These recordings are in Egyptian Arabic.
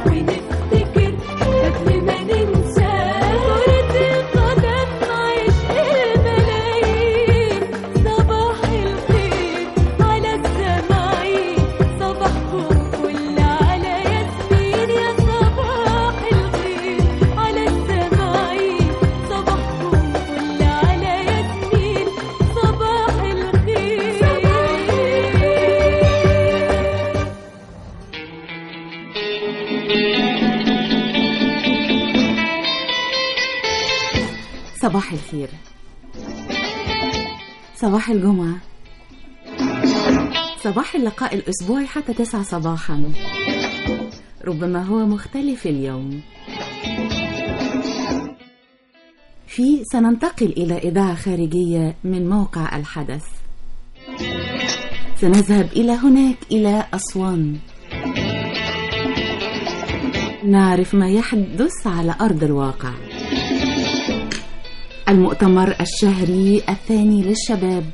ونفتكر قبل ما ننسى كرة القدم عشق الملايين صباح الخير على السماعين صباحكم كل على ياسمين يا صباح الخير على السماعين صباحكم كل على ياسمين صباح الخير صباح الخير صباح الجمعة صباح اللقاء الأسبوعي حتى تسعة صباحا ربما هو مختلف اليوم في سننتقل إلى إذاعة خارجية من موقع الحدث سنذهب إلى هناك إلى أسوان نعرف ما يحدث على أرض الواقع المؤتمر الشهري الثاني للشباب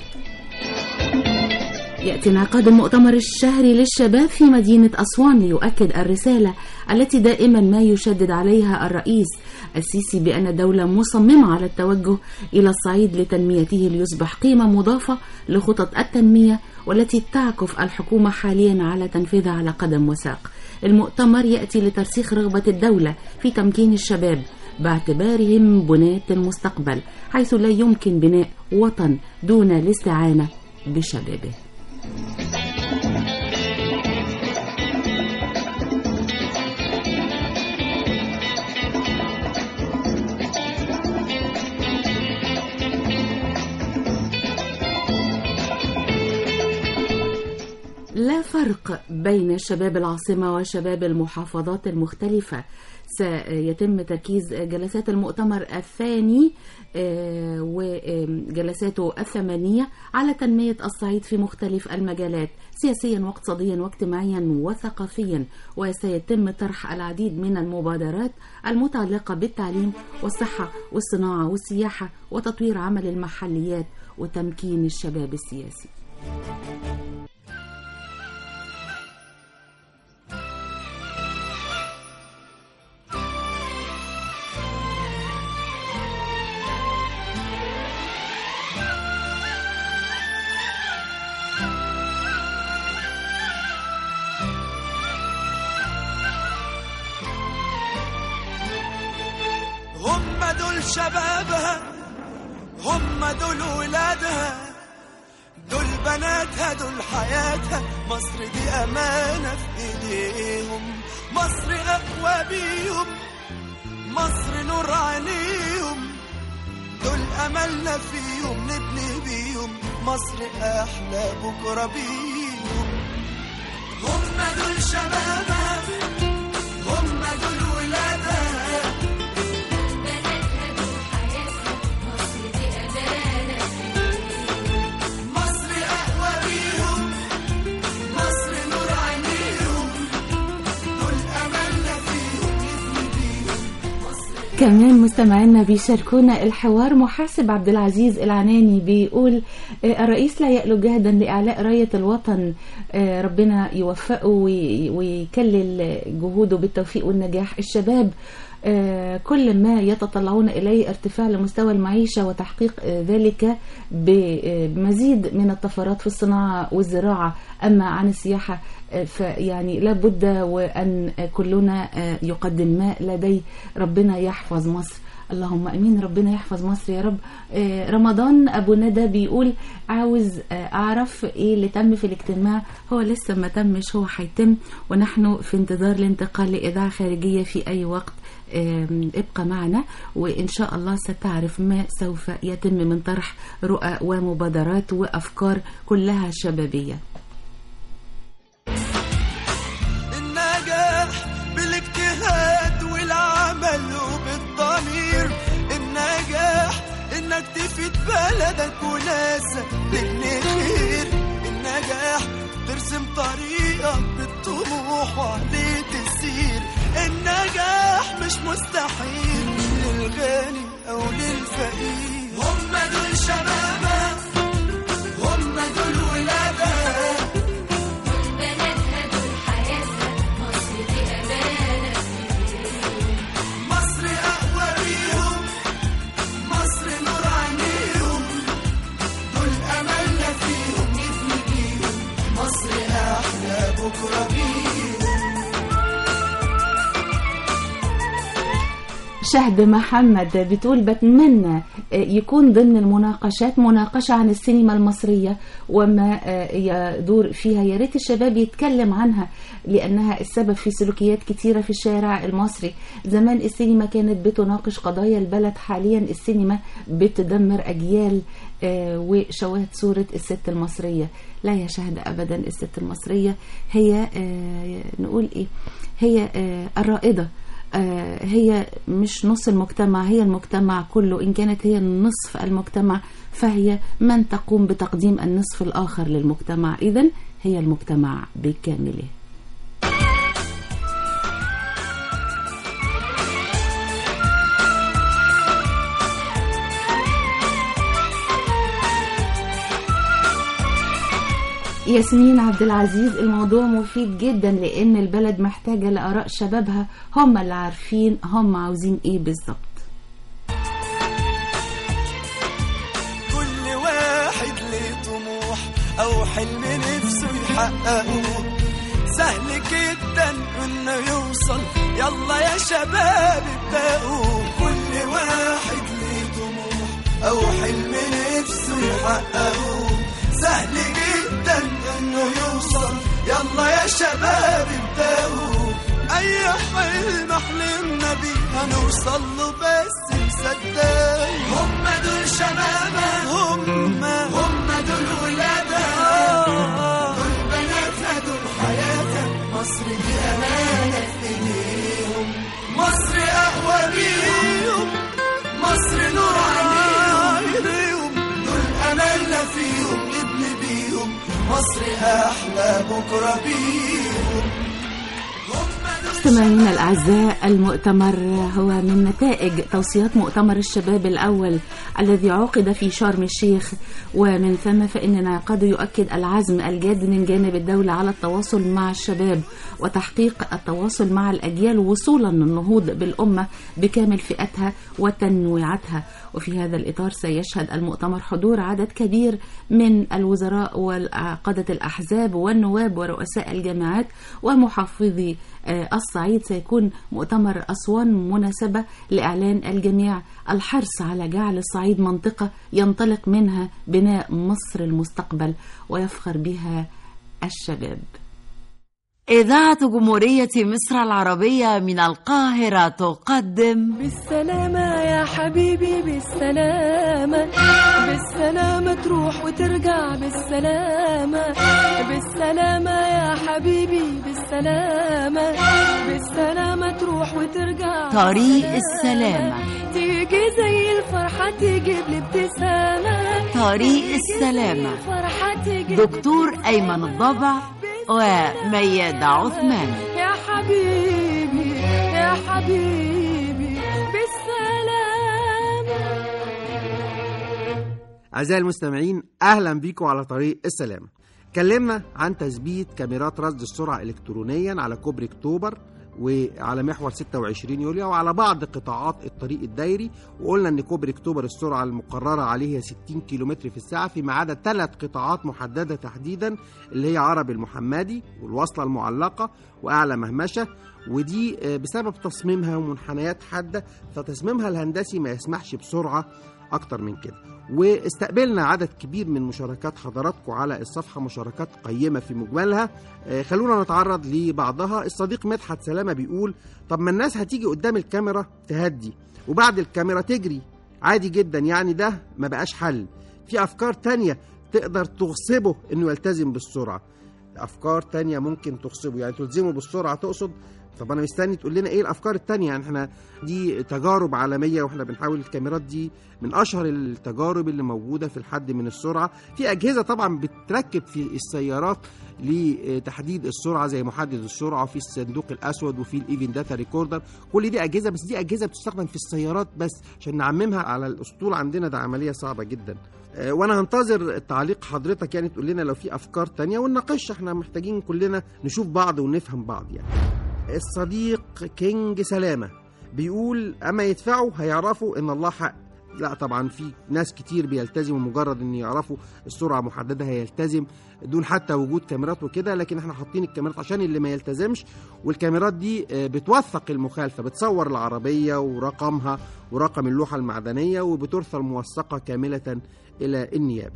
يأتي انعقاد المؤتمر الشهري للشباب في مدينة أسوان ليؤكد الرسالة التي دائما ما يشدد عليها الرئيس السيسي بأن الدولة مصممة على التوجه إلى الصعيد لتنميته ليصبح قيمة مضافة لخطط التنمية والتي تعكف الحكومة حاليا على تنفيذها على قدم وساق المؤتمر يأتي لترسيخ رغبة الدولة في تمكين الشباب باعتبارهم بناة المستقبل حيث لا يمكن بناء وطن دون الاستعانة بشبابه لا فرق بين شباب العاصمة وشباب المحافظات المختلفة سيتم تركيز جلسات المؤتمر الثاني آه، وجلساته الثمانية على تنمية الصعيد في مختلف المجالات سياسيا واقتصاديا واجتماعيا وثقافيا وسيتم طرح العديد من المبادرات المتعلقة بالتعليم والصحة والصناعة والسياحة وتطوير عمل المحليات وتمكين الشباب السياسي هم دول شبابها هم دول ولادها دول بناتها دول حياتها مصر دي أمانة في إيديهم مصر أقوى بيهم مصر نور عينيهم دول أملنا فيهم نبني بيهم مصر أحلى بكرة بيهم هم دول شبابها هم دول ولادها مصر أقوى بيهم مصر نور عينيهم دول أملنا فيهم نبني بيهم كمان مستمعينا بيشاركونا الحوار محاسب عبد العزيز العناني بيقول آه، الرئيس لا يألو جهدا لإعلاء راية الوطن آه، ربنا يوفقه وي- ويكلل جهوده بالتوفيق والنجاح الشباب آه، كل ما يتطلعون إليه ارتفاع لمستوى المعيشة وتحقيق آه، ذلك ب- آه، بمزيد من الطفرات في الصناعة والزراعة أما عن السياحة آه، فيعني لابد وأن كلنا آه، يقدم ما لديه ربنا يحفظ مصر اللهم امين ربنا يحفظ مصر يا رب آه، رمضان ابو ندى بيقول عاوز آه، اعرف ايه اللي تم في الاجتماع هو لسه ما تمش هو هيتم ونحن في انتظار الانتقال لاذاعه خارجيه في اي وقت آم، ابقى معنا وان شاء الله ستعرف ما سوف يتم من طرح رؤى ومبادرات وافكار كلها شبابيه النجاح بالاجتهاد والعمل وبالضمير النجاح انك تفيد بلدك وناسك تبني خير النجاح ترسم طريقك بالطموح وعليه تسير النجاح مش مستحيل للغني او للفقير هم دول شبابك هم دول ولادك شهد محمد بتقول بتمنى يكون ضمن المناقشات مناقشة عن السينما المصرية وما يدور فيها يا ريت الشباب يتكلم عنها لأنها السبب في سلوكيات كتيرة في الشارع المصري زمان السينما كانت بتناقش قضايا البلد حاليا السينما بتدمر أجيال آه، وشوهت صورة الست المصرية لا يا شهد أبدا الست المصرية هي آه، نقول إيه هي آه، الرائدة آه، هي مش نص المجتمع هي المجتمع كله إن كانت هي نصف المجتمع فهي من تقوم بتقديم النصف الآخر للمجتمع إذا هي المجتمع بكامله ياسمين عبد العزيز الموضوع مفيد جدا لان البلد محتاجه لاراء شبابها هم اللي عارفين هم عاوزين ايه بالظبط كل واحد ليه طموح او حلم نفسه يحققه سهل جدا انه يوصل يلا يا شباب ابدأوا كل واحد ليه طموح او حلم نفسه يحققه سهل جدا انه يوصل يلا يا شباب ابدأوا اي حلم حلمنا بيه هنوصل له بس مصدق هم دول شبابنا هم هم دول ولادها دول بناتها دول حياتها مصر دي امانه في ايديهم مصر اقوى بيهم مصر نور عليهم دول املنا فيهم نبني بيهم مصر احلى بكره بيهم مستمعينا الأعزاء المؤتمر هو من نتائج توصيات مؤتمر الشباب الأول الذي عقد في شرم الشيخ ومن ثم فإن انعقاده يؤكد العزم الجاد من جانب الدولة على التواصل مع الشباب وتحقيق التواصل مع الأجيال وصولا للنهوض بالأمة بكامل فئاتها وتنويعاتها وفي هذا الإطار سيشهد المؤتمر حضور عدد كبير من الوزراء وقادة الأحزاب والنواب ورؤساء الجامعات ومحافظي آه، الصعيد سيكون مؤتمر أسوان مناسبة لإعلان الجميع الحرص على جعل الصعيد منطقة ينطلق منها بناء مصر المستقبل ويفخر بها الشباب إذاعة جمهورية مصر العربية من القاهرة تقدم بالسلامة يا حبيبي بالسلامة بالسلامة تروح وترجع بالسلامة بالسلامة يا حبيبي بالسلامة بالسلامة تروح وترجع طريق بالسلامة. السلامة. تيجي زي الفرحة تجيب لي ابتسامة طريق تيجي السلامة. زي الفرحة تجيب دكتور أيمن الضبع وميادة عثمان يا حبيبي يا حبيبي بالسلامة أعزائي المستمعين أهلا بيكم على طريق السلام اتكلمنا عن تثبيت كاميرات رصد السرعة إلكترونيا على كوبري أكتوبر وعلى محور 26 يوليو وعلى بعض قطاعات الطريق الدايري وقلنا ان كوبري اكتوبر السرعه المقرره عليه هي 60 كيلومتر في الساعه فيما عدا ثلاث قطاعات محدده تحديدا اللي هي عرب المحمدي والوصله المعلقه واعلى مهمشه ودي آه، بسبب تصميمها ومنحنيات حاده فتصميمها الهندسي ما يسمحش بسرعه اكتر من كده واستقبلنا عدد كبير من مشاركات حضراتكم على الصفحه مشاركات قيمه في مجملها آه، خلونا نتعرض لبعضها الصديق مدحت سلامه بيقول طب ما الناس هتيجي قدام الكاميرا تهدي وبعد الكاميرا تجري عادي جدا يعني ده ما بقاش حل في افكار تانية تقدر تغصبه انه يلتزم بالسرعه افكار تانية ممكن تغصبه يعني تلزمه بالسرعه تقصد طب انا مستني تقول لنا ايه الافكار التانية يعني احنا دي تجارب عالميه واحنا بنحاول الكاميرات دي من اشهر التجارب اللي موجوده في الحد من السرعه في اجهزه طبعا بتركب في السيارات لتحديد السرعه زي محدد السرعه في الصندوق الاسود وفي الايفن داتا ريكوردر كل دي اجهزه بس دي اجهزه بتستخدم في السيارات بس عشان نعممها على الاسطول عندنا ده عمليه صعبه جدا آه، وانا هنتظر تعليق حضرتك يعني تقول لنا لو في افكار تانية ونناقشها احنا محتاجين كلنا نشوف بعض ونفهم بعض يعني الصديق كينج سلامة بيقول أما يدفعوا هيعرفوا إن الله حق لا طبعا في ناس كتير بيلتزموا مجرد ان يعرفوا السرعه محدده هيلتزم دون حتى وجود كاميرات وكده لكن احنا حاطين الكاميرات عشان اللي ما يلتزمش والكاميرات دي آه، بتوثق المخالفه بتصور العربيه ورقمها ورقم اللوحه المعدنيه وبترسل موثقه كامله الى النيابه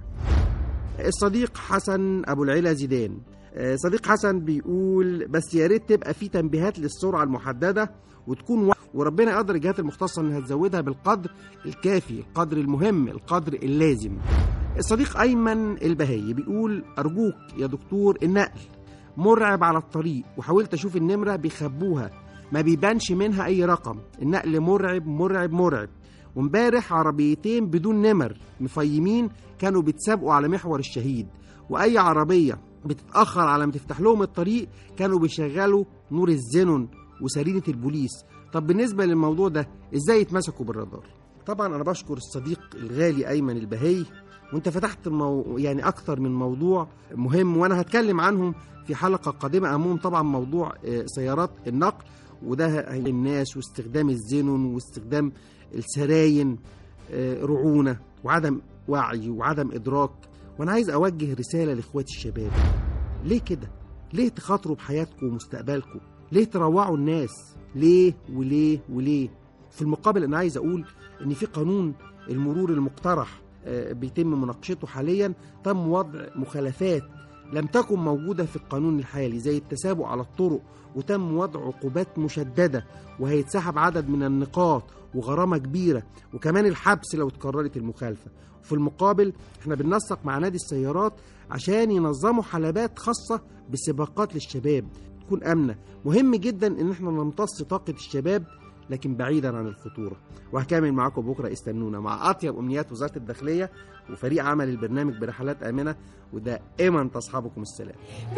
الصديق حسن ابو العلا زيدان آه، صديق حسن بيقول بس يا ريت تبقى في تنبيهات للسرعه المحدده وتكون واحدة وربنا يقدر الجهات المختصه انها تزودها بالقدر الكافي القدر المهم القدر اللازم الصديق ايمن البهي بيقول ارجوك يا دكتور النقل مرعب على الطريق وحاولت اشوف النمره بيخبوها ما بيبانش منها اي رقم النقل مرعب مرعب مرعب وامبارح عربيتين بدون نمر مفيمين كانوا بيتسابقوا على محور الشهيد واي عربيه بتتاخر على ما تفتح لهم الطريق كانوا بيشغلوا نور الزينون وسرينه البوليس طب بالنسبه للموضوع ده ازاي يتمسكوا بالرادار طبعا انا بشكر الصديق الغالي ايمن البهي وانت فتحت مو... يعني اكتر من موضوع مهم وانا هتكلم عنهم في حلقه قادمه امهم طبعا موضوع آه، سيارات النقل وده هي الناس واستخدام الزينون واستخدام السراين آه، رعونه وعدم وعي وعدم ادراك وانا عايز اوجه رساله لاخواتي الشباب ليه كده ليه تخاطروا بحياتكم ومستقبلكم ليه تروعوا الناس ليه وليه وليه في المقابل انا عايز اقول ان في قانون المرور المقترح آه، بيتم مناقشته حاليا تم وضع مخالفات لم تكن موجودة في القانون الحالي زي التسابق على الطرق وتم وضع عقوبات مشددة وهيتسحب عدد من النقاط وغرامة كبيرة وكمان الحبس لو اتكررت المخالفة في المقابل احنا بننسق مع نادي السيارات عشان ينظموا حلبات خاصة بسباقات للشباب تكون آمنة مهم جدا ان احنا نمتص طاقة الشباب لكن بعيدا عن الخطورة وهكمل معاكم بكرة استنونا مع أطيب أمنيات وزارة الداخلية وفريق عمل البرنامج برحلات آمنة ودائما تصحبكم السلام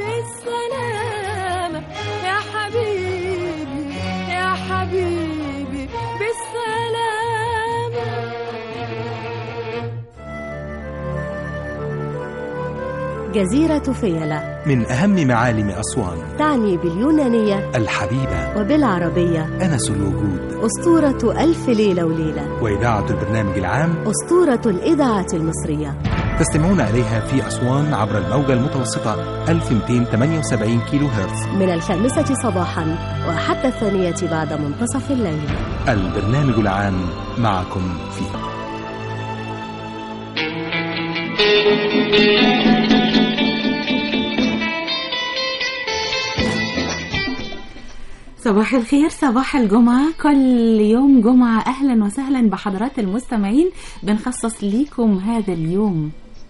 بالسلامة يا حبيبي يا حبيبي بالسلامة جزيرة فيلة من أهم معالم أسوان تعني باليونانية الحبيبة وبالعربية أنس الوجود أسطورة ألف ليلة وليلة وإذاعة البرنامج العام أسطورة الإذاعة المصرية تستمعون إليها في أسوان عبر الموجة المتوسطة 1278 كيلو هرتز من الخامسة صباحا وحتى الثانية بعد منتصف الليل البرنامج العام معكم فيه صباح الخير صباح الجمعة كل يوم جمعة أهلا وسهلا بحضرات المستمعين بنخصص ليكم هذا اليوم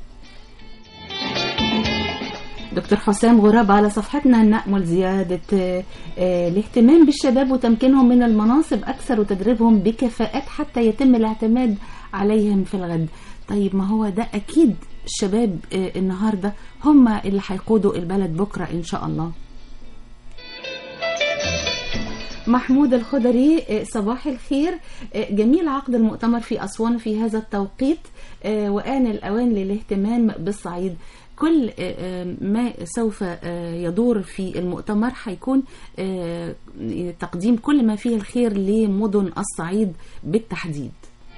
دكتور حسام غراب على صفحتنا نأمل زيادة آه، آه، الاهتمام بالشباب وتمكينهم من المناصب أكثر وتدريبهم بكفاءات حتى يتم الاعتماد عليهم في الغد طيب ما هو ده أكيد الشباب آه، النهاردة هم اللي هيقودوا البلد بكرة إن شاء الله محمود الخضري آه، صباح الخير آه، جميل عقد المؤتمر في أسوان في هذا التوقيت آه، وآن الأوان للاهتمام بالصعيد كل آه، آه، ما سوف آه، يدور في المؤتمر هيكون آه، تقديم كل ما فيه الخير لمدن الصعيد بالتحديد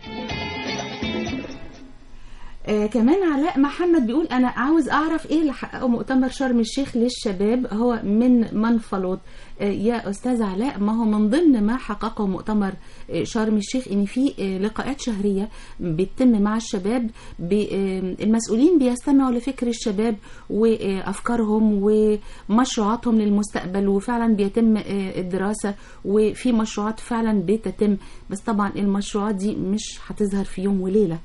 آه كمان علاء محمد بيقول انا عاوز اعرف ايه اللي حققه مؤتمر شرم الشيخ للشباب هو من منفلوط آه يا استاذ علاء ما هو من ضمن ما حققه مؤتمر آه شرم الشيخ ان في آه لقاءات شهريه بتتم مع الشباب ب- آه المسؤولين بيستمعوا لفكر الشباب وافكارهم ومشروعاتهم للمستقبل وفعلا بيتم آه الدراسه وفي مشروعات فعلا بتتم بس طبعا المشروعات دي مش هتظهر في يوم وليله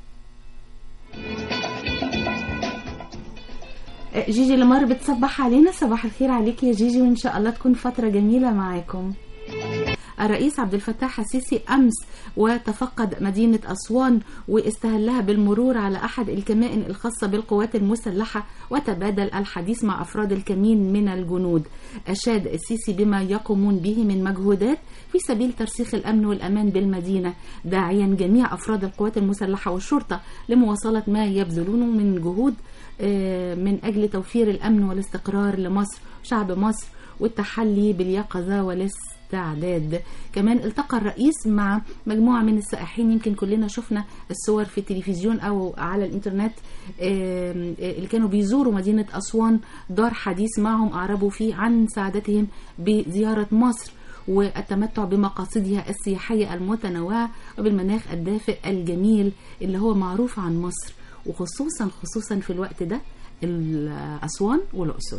جيجي لمار بتصبح علينا صباح الخير عليك يا جيجي وان شاء الله تكون فتره جميله معاكم الرئيس عبد الفتاح السيسي امس وتفقد مدينه اسوان واستهلها بالمرور على احد الكمائن الخاصه بالقوات المسلحه وتبادل الحديث مع افراد الكمين من الجنود اشاد السيسي بما يقومون به من مجهودات في سبيل ترسيخ الامن والامان بالمدينه داعيا جميع افراد القوات المسلحه والشرطه لمواصله ما يبذلونه من جهود آه، من أجل توفير الأمن والاستقرار لمصر شعب مصر والتحلي باليقظة والاستعداد الاستعداد كمان التقى الرئيس مع مجموعة من السائحين يمكن كلنا شفنا الصور في التلفزيون أو على الإنترنت آم، آه، اللي كانوا بيزوروا مدينة أسوان دار حديث معهم أعربوا فيه عن سعادتهم بزيارة مصر والتمتع بمقاصدها السياحية المتنوعة وبالمناخ الدافئ الجميل اللي هو معروف عن مصر وخصوصا خصوصا في الوقت ده ال- أسوان والأقصر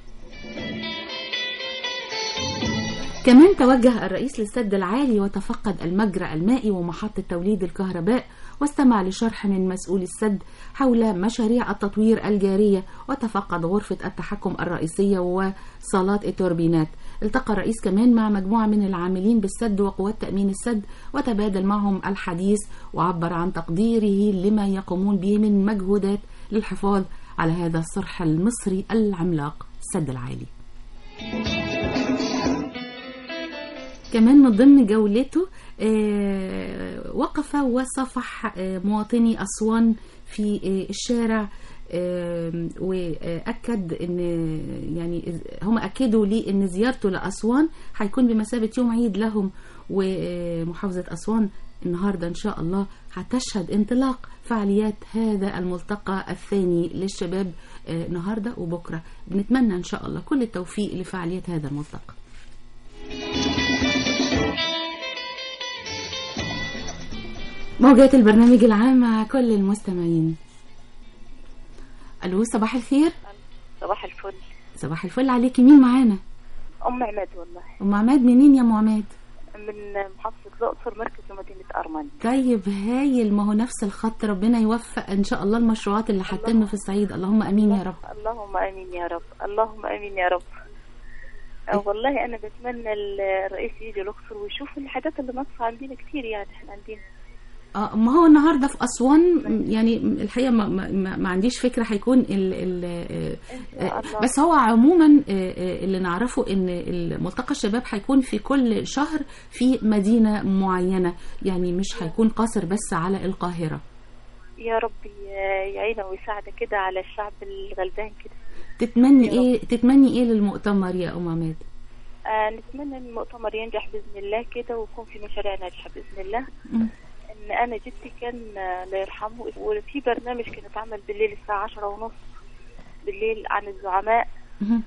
كمان توجه الرئيس للسد العالي وتفقد المجرى المائي ومحطة توليد الكهرباء واستمع لشرح من مسؤول السد حول مشاريع التطوير الجارية وتفقد غرفة التحكم الرئيسية وصالات التوربينات التقى الرئيس كمان مع مجموعة من العاملين بالسد وقوات تأمين السد وتبادل معهم الحديث وعبر عن تقديره لما يقومون به من مجهودات للحفاظ على هذا الصرح المصري العملاق السد العالي كمان من ضمن جولته آه، وقف وصفح آه، مواطني أسوان في آه، الشارع آه، وأكد إن يعني هم أكدوا لي إن زيارته لأسوان هيكون بمثابة يوم عيد لهم ومحافظة أسوان النهاردة إن شاء الله هتشهد انطلاق فعاليات هذا الملتقى الثاني للشباب آه، النهاردة وبكرة بنتمنى إن شاء الله كل التوفيق لفعاليات هذا الملتقى موجات البرنامج العام مع كل المستمعين الو صباح الخير صباح الفل صباح الفل عليكي مين معانا ام عماد والله ام عماد منين يا ام عماد من محافظه الاقصر مركز مدينه ارمني طيب هايل ما هو نفس الخط ربنا يوفق ان شاء الله المشروعات اللي هتتم في الصعيد اللهم امين يا رب اللهم امين يا رب اللهم امين يا رب أه والله انا بتمنى الرئيس يجي الاقصر ويشوف الحاجات اللي ناقصه عندنا كتير يعني احنا عندنا اه ما هو النهارده في اسوان يعني الحقيقه ما, ما, ما ما عنديش فكره هيكون ال ال آه، الله. بس هو عموما آه، آه، اللي نعرفه ان ملتقى الشباب هيكون في كل شهر في مدينه معينه يعني مش هيكون قاصر بس على القاهره يا رب ي- يعينه ويساعده كده على الشعب الغلبان كده تتمني يا رب. ايه تتمني ايه للمؤتمر يا ام عماد آه نتمنى ان المؤتمر ينجح باذن الله كده ويكون في مشاريع ناجحه باذن الله مم. ان انا جدي كان آه، الله يرحمه وفي برنامج كان اتعمل بالليل الساعه عشرة ونص بالليل عن الزعماء مهم.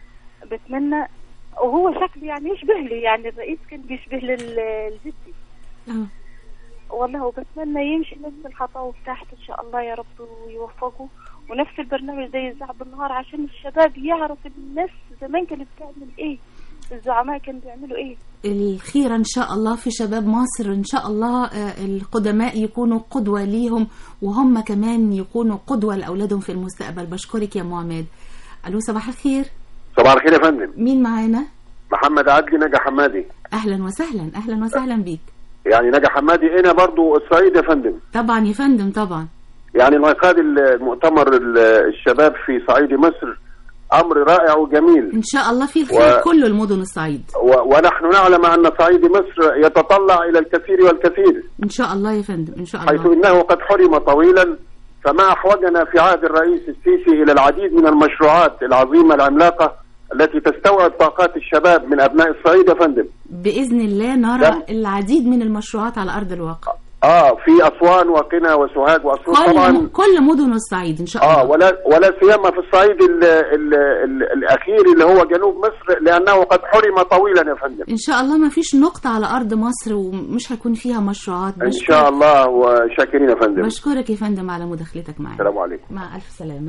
بتمنى وهو شكله يعني يشبه لي يعني الرئيس كان بيشبه لل- لجدي اه والله وبتمنى يمشي نفس الخطوة بتاعته ان شاء الله يا رب ويوفقه ونفس البرنامج ده يذاع بالنهار عشان الشباب يعرف الناس زمان كانت بتعمل ايه الزعماء كانوا بيعملوا ايه الخير ان شاء الله في شباب مصر ان شاء الله آه، القدماء يكونوا قدوه ليهم وهم كمان يكونوا قدوه لاولادهم في المستقبل بشكرك يا ام عماد الو صباح الخير صباح الخير يا فندم مين معانا محمد عدلي نجا حمادي اهلا وسهلا اهلا وسهلا بيك يعني نجا حمادي هنا برضو الصعيد يا فندم طبعا يا فندم طبعا يعني انعقاد المؤتمر ال- الشباب في صعيد مصر امر رائع وجميل ان شاء الله في الخير و- كله المدن الصعيد و- ونحن نعلم ان صعيد مصر يتطلع الى الكثير والكثير ان شاء الله يا فندم ان شاء حيث الله انه قد حرم طويلا فما احوجنا في عهد الرئيس السيسي الى العديد من المشروعات العظيمه العملاقه التي تستوعب طاقات الشباب من ابناء الصعيد يا فندم باذن الله نرى دم. العديد من المشروعات على ارض الواقع اه في اسوان وقنا وسوهاج واسيوط طبعا كل كل مدن الصعيد ان شاء الله اه ولا ولا سيما في الصعيد ال ال ال الاخير اللي هو جنوب مصر لانه قد حرم طويلا يا فندم ان شاء الله ما فيش نقطة على ارض مصر ومش هيكون فيها مشروعات ان بشكر- شاء الله وشاكرين يا فندم بشكرك يا فندم على مداخلتك معنا السلام عليكم مع الف سلامة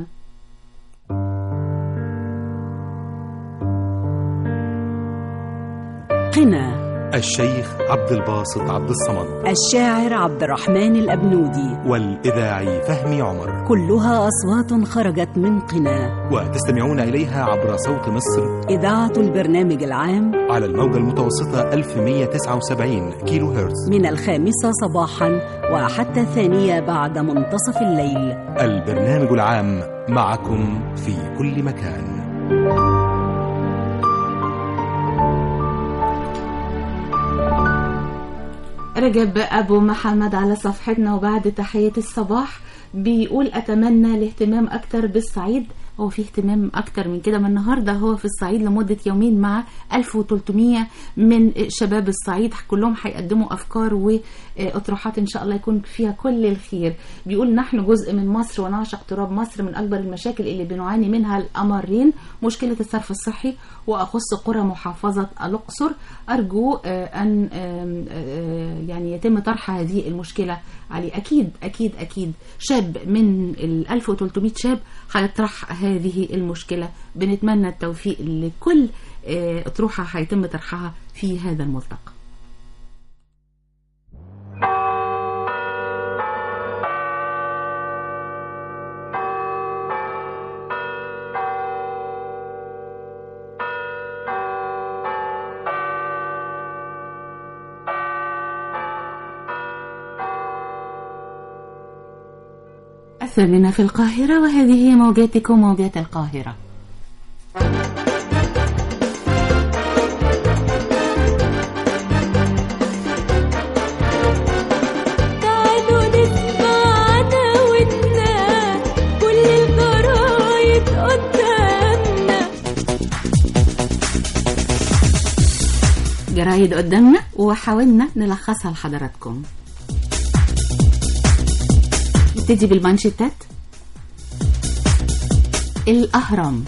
قنا الشيخ عبد الباسط عبد الصمد الشاعر عبد الرحمن الأبنودي والإذاعي فهمي عمر كلها أصوات خرجت من قنا وتستمعون إليها عبر صوت مصر إذاعة البرنامج العام على الموجة المتوسطة 1179 كيلو هرتز من الخامسة صباحا وحتى الثانية بعد منتصف الليل البرنامج العام معكم في كل مكان رجب أبو محمد على صفحتنا وبعد تحية الصباح بيقول أتمنى الاهتمام أكتر بالصعيد هو في اهتمام اكتر من كده من النهارده هو في الصعيد لمده يومين مع 1300 من شباب الصعيد كلهم هيقدموا افكار واطروحات ان شاء الله يكون فيها كل الخير بيقول نحن جزء من مصر ونعشق تراب مصر من اكبر المشاكل اللي بنعاني منها الامرين مشكله الصرف الصحي واخص قرى محافظه الاقصر ارجو آه، ان آم، آه، يعني يتم طرح هذه المشكله عليه اكيد اكيد اكيد شاب من ال 1300 شاب هيطرح هذه المشكله بنتمنى التوفيق لكل آه، اطروحه هيتم طرحها في هذا الملتقى الثامنة في القاهرة وهذه هي موجاتكم موجات القاهرة تعالوا نسمع عداوتنا كل الجرايد قدامنا جرايد قدامنا وحاولنا نلخصها لحضراتكم نبتدي بالمانشيتات الأهرام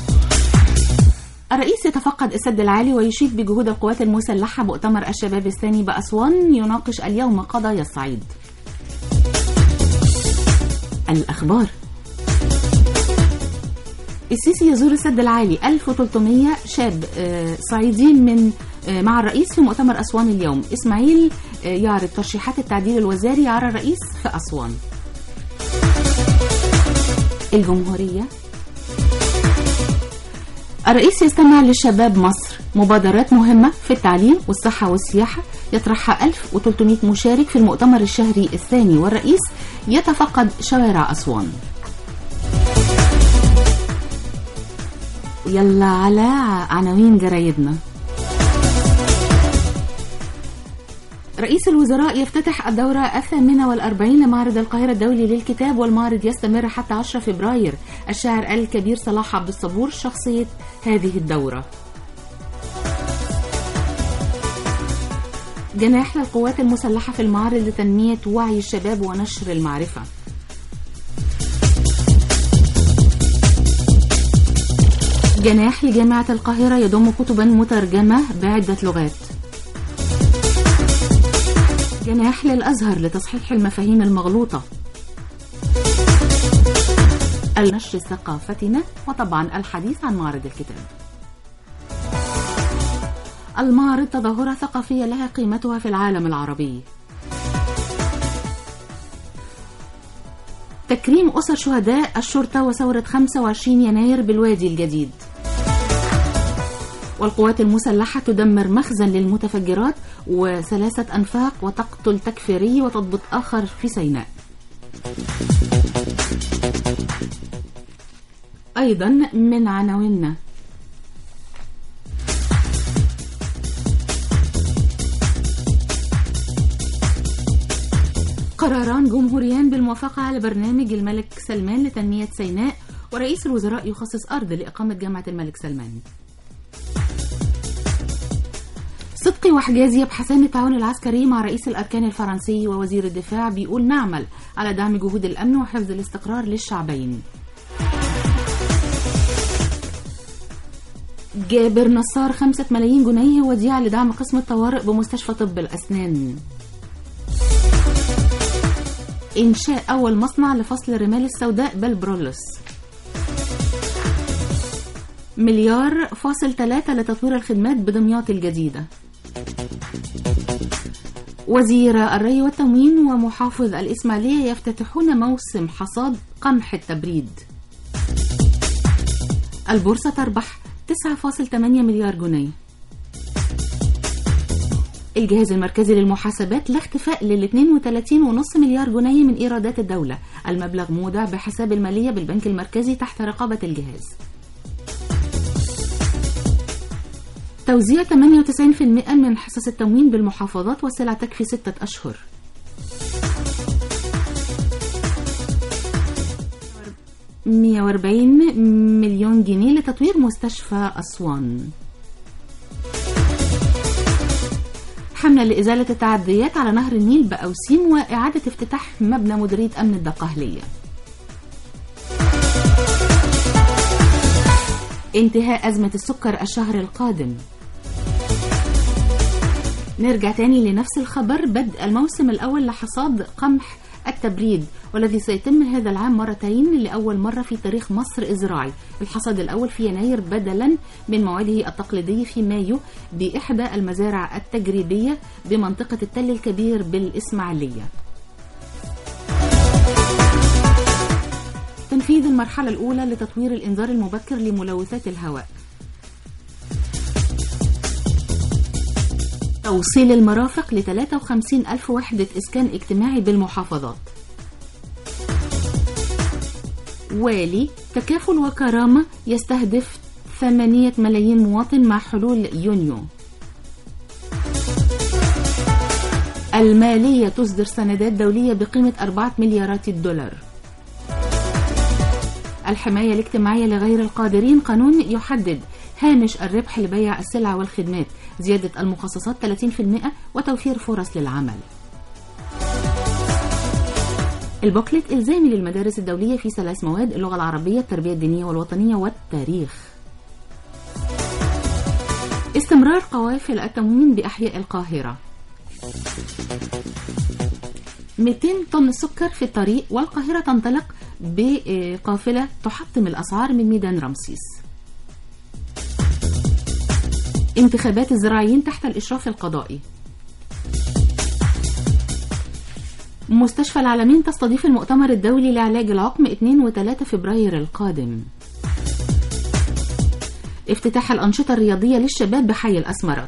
الرئيس يتفقد السد العالي ويشيد بجهود القوات المسلحة مؤتمر الشباب الثاني بأسوان يناقش اليوم قضايا الصعيد الأخبار السيسي يزور السد العالي 1300 شاب آه، صعيدين من آه، مع الرئيس في مؤتمر أسوان اليوم إسماعيل آه، يعرض ترشيحات التعديل الوزاري على الرئيس في أسوان الجمهورية الرئيس يستمع لشباب مصر مبادرات مهمة في التعليم والصحة والسياحة يطرحها 1300 مشارك في المؤتمر الشهري الثاني والرئيس يتفقد شوارع أسوان يلا على عناوين جرايدنا رئيس الوزراء يفتتح الدورة الثامنة والأربعين لمعرض القاهرة الدولي للكتاب والمعرض يستمر حتى 10 فبراير الشاعر الكبير صلاح عبد الصبور شخصية هذه الدورة جناح للقوات المسلحة في المعرض لتنمية وعي الشباب ونشر المعرفة جناح لجامعة القاهرة يضم كتبا مترجمة بعدة لغات جناح للأزهر لتصحيح المفاهيم المغلوطة النشر ثقافتنا وطبعا الحديث عن معرض الكتاب المعرض تظاهرة ثقافية لها قيمتها في العالم العربي تكريم أسر شهداء الشرطة وثورة 25 يناير بالوادي الجديد والقوات المسلحة تدمر مخزن للمتفجرات وثلاثة أنفاق وتقتل تكفيري وتضبط آخر في سيناء أيضا من عناويننا قراران جمهوريان بالموافقة على برنامج الملك سلمان لتنمية سيناء ورئيس الوزراء يخصص أرض لإقامة جامعة الملك سلمان صدقي وحجازي يبحثان التعاون العسكري مع رئيس الأركان الفرنسي ووزير الدفاع بيقول نعمل على دعم جهود الأمن وحفظ الاستقرار للشعبين جابر نصار خمسة ملايين جنيه وديعة لدعم قسم الطوارئ بمستشفى طب الأسنان إنشاء أول مصنع لفصل الرمال السوداء بالبرولوس مليار فاصل ثلاثة لتطوير الخدمات بدمياط الجديدة وزير الري والتموين ومحافظ الإسماعيلية يفتتحون موسم حصاد قمح التبريد البورصة تربح 9.8 مليار جنيه الجهاز المركزي للمحاسبات لا اختفاء لل 32.5 مليار جنيه من ايرادات الدوله المبلغ مودع بحساب الماليه بالبنك المركزي تحت رقابه الجهاز توزيع 98% من حصص التموين بالمحافظات والسلع تكفي ستة أشهر 140 مليون جنيه لتطوير مستشفى أسوان حملة لإزالة التعديات على نهر النيل بأوسيم وإعادة افتتاح مبنى مديرية أمن الدقهلية انتهاء أزمة السكر الشهر القادم نرجع تاني لنفس الخبر بدء الموسم الأول لحصاد قمح التبريد والذي سيتم هذا العام مرتين لأول مرة في تاريخ مصر الزراعي الحصاد الأول في يناير بدلا من موعده التقليدي في مايو بإحدى المزارع التجريبية بمنطقة التل الكبير بالإسماعيلية تنفيذ المرحلة الأولى لتطوير الإنذار المبكر لملوثات الهواء توصيل المرافق ل 53 ألف وحدة إسكان اجتماعي بالمحافظات والي تكافل وكرامة يستهدف 8 ملايين مواطن مع حلول يونيو المالية تصدر سندات دولية بقيمة 4 مليارات الدولار الحماية الاجتماعية لغير القادرين قانون يحدد هامش الربح لبيع السلع والخدمات زيادة المخصصات 30% وتوفير فرص للعمل البوكلت إلزامي للمدارس الدولية في ثلاث مواد اللغة العربية التربية الدينية والوطنية والتاريخ استمرار قوافل التموين بأحياء القاهرة 200 طن سكر في الطريق والقاهرة تنطلق بقافلة تحطم الأسعار من ميدان رمسيس انتخابات الزراعيين تحت الإشراف القضائي مستشفى العالمين تستضيف المؤتمر الدولي لعلاج العقم 2 و 3 فبراير القادم افتتاح الأنشطة الرياضية للشباب بحي الأسمرات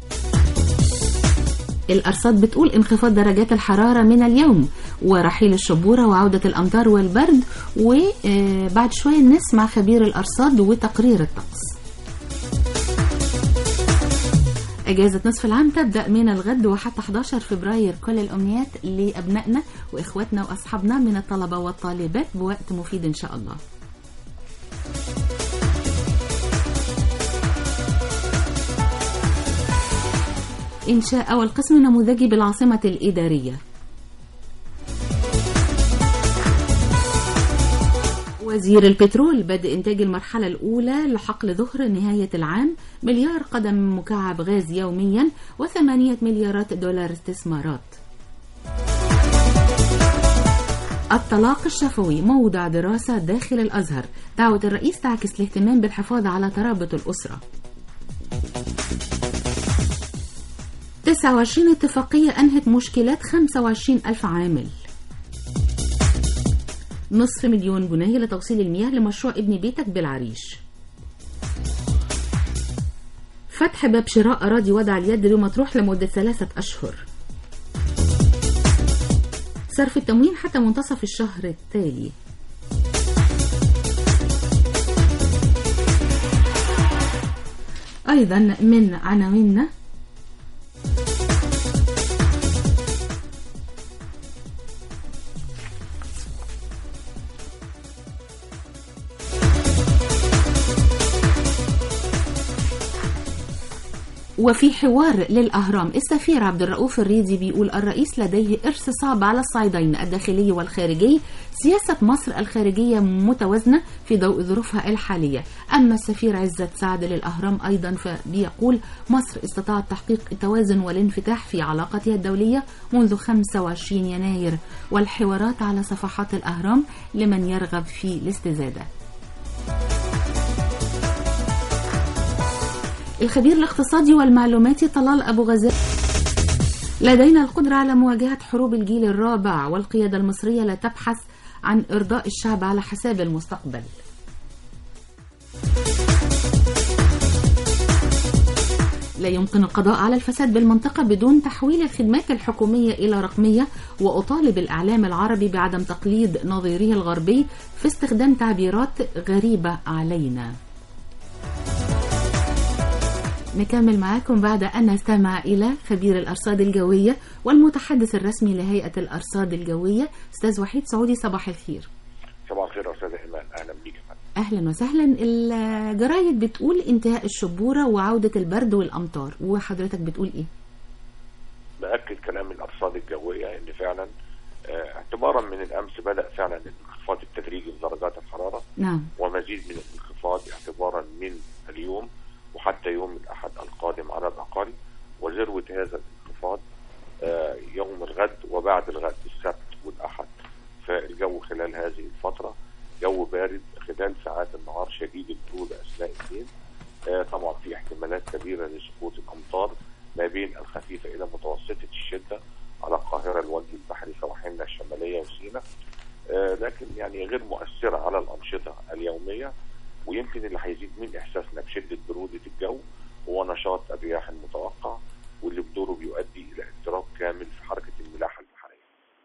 الأرصاد بتقول انخفاض درجات الحرارة من اليوم ورحيل الشبورة وعودة الأمطار والبرد وبعد شوية نسمع خبير الأرصاد وتقرير الطقس أجازة نصف العام تبدأ من الغد وحتى 11 فبراير كل الأمنيات لأبنائنا وإخواتنا وأصحابنا من الطلبة والطالبات بوقت مفيد إن شاء الله إنشاء أول قسم نموذجي بالعاصمة الإدارية وزير البترول بدء إنتاج المرحلة الأولى لحقل ظهر نهاية العام مليار قدم مكعب غاز يوميا وثمانية مليارات دولار استثمارات الطلاق الشفوي موضع دراسة داخل الأزهر دعوة الرئيس تعكس الاهتمام بالحفاظ على ترابط الأسرة 29 اتفاقية أنهت مشكلات 25 ألف عامل نصف مليون جنيه لتوصيل المياه لمشروع ابن بيتك بالعريش فتح باب شراء أراضي وضع اليد بمطروح لمدة ثلاثة أشهر صرف التموين حتى منتصف الشهر التالي أيضا من عناويننا وفي حوار للأهرام السفير عبد الرؤوف الريدي بيقول الرئيس لديه إرث صعب على الصعيدين الداخلي والخارجي سياسة مصر الخارجية متوازنة في ضوء ظروفها الحالية أما السفير عزت سعد للأهرام أيضا فبيقول مصر استطاعت تحقيق التوازن والانفتاح في علاقتها الدولية منذ 25 يناير والحوارات على صفحات الأهرام لمن يرغب في الاستزادة الخبير الاقتصادي والمعلوماتي طلال أبو غزال لدينا القدرة على مواجهة حروب الجيل الرابع والقيادة المصرية لا تبحث عن إرضاء الشعب على حساب المستقبل لا يمكن القضاء على الفساد بالمنطقة بدون تحويل الخدمات الحكومية إلى رقمية وأطالب الإعلام العربي بعدم تقليد نظيره الغربي في استخدام تعبيرات غريبة علينا نكمل معاكم بعد أن نستمع إلى خبير الأرصاد الجوية والمتحدث الرسمي لهيئة الأرصاد الجوية أستاذ وحيد سعودي صباح الخير صباح الخير يا استاذ ايمان اهلا اهلا وسهلا الجرايد بتقول انتهاء الشبوره وعوده البرد والامطار وحضرتك بتقول ايه باكد كلام الارصاد الجويه ان فعلا آه، اعتبارا من الامس بدا فعلا الانخفاض التدريجي بدرجات الحراره نعم ومزيد من الانخفاض اعتبارا من اليوم وحتى يوم الاحد القادم على الاقل وذروه هذا الانخفاض آه، يوم الغد وبعد الغد السبت والاحد فالجو خلال هذه الفتره جو بارد خلال ساعات النهار شديد البروده اثناء الليل آه، طبعا في احتمالات كبيره لسقوط الامطار ما بين الخفيفه الى متوسطه الشده على القاهره الوجه البحري سواحلنا الشماليه وسيناء آه، لكن يعني غير مؤثره على الانشطه اليوميه ويمكن اللي هيزيد من احساسنا بشده بروده الجو هو نشاط الرياح المتوقع واللي بدوره بيؤدي الى اضطراب كامل في حركه الملاحه البحريه.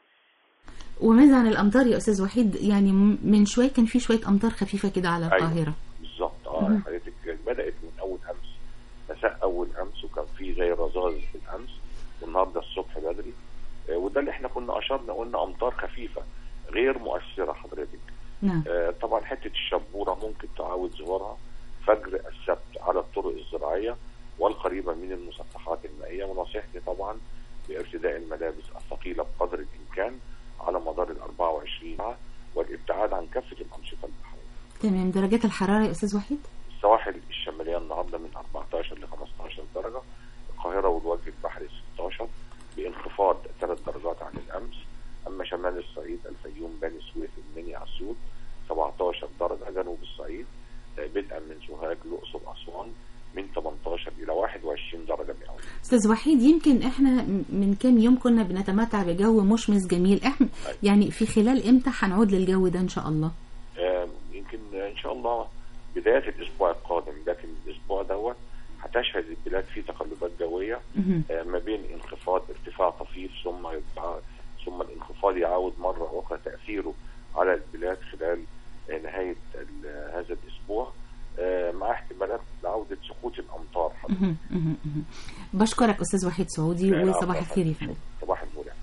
وماذا عن الامطار يا استاذ وحيد يعني م- من شويه كان في شويه امطار خفيفه كده على أيوة. القاهره بالظبط اه مهم. حضرتك بدات من اول امس مساء اول امس وكان في زي رذاذ بالامس والنهارده الصبح بدري آه، وده اللي احنا كنا اشرنا قلنا امطار خفيفه غير مؤثره حضرتك نعم آه، طبعا حته الشبوره ممكن تعاود ظهورها فجر السبت على الطرق الزراعيه والقريبه من المسطحات المائيه ونصيحتي طبعا بارتداء الملابس الثقيله بقدر الامكان على مدار ال 24 ساعه والابتعاد عن كافه الانشطه البحريه. تمام درجات الحراره يا استاذ وحيد السواحل الشماليه النهارده من 14 ل 15 درجه القاهره والوجه البحري 16 بانخفاض ثلاث درجات عن الامس اما شمال الصعيد الفيوم بني سويف المنيا اسيوط 17 درجه جنوب الصعيد آه، بدءا من سوهاج الاقصر اسوان من 18 الى 21 درجه مئويه استاذ وحيد يمكن احنا م- من كام يوم كنا بنتمتع بجو مشمس جميل احنا يعني في خلال امتى هنعود للجو ده ان شاء الله آه، يمكن ان شاء الله بدايه الاسبوع القادم لكن الاسبوع دوت هتشهد البلاد فيه تقلبات جويه مهم. آه، ما بين انخفاض ارتفاع طفيف ثم يرتفع ثم الانخفاض يعود مره اخرى تاثيره على البلاد خلال آه، نهايه ال- هذا الاسبوع آه، مع احتمالات لعوده سقوط الامطار مهم. مهم. مهم. بشكرك استاذ وحيد سعودي لا، لا، وصباح عفواً. الخير يا فندم صباح النور يعني.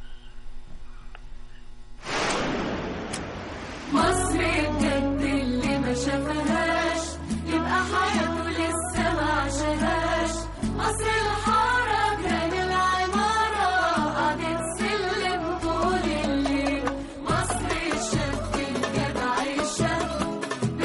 مصر بجد اللي ما شافهاش يبقى حياته لسه ما عاشهاش مصر الحارة كان العمارة قعدت سلم طول الليل مصر الشاب الجدع الشاب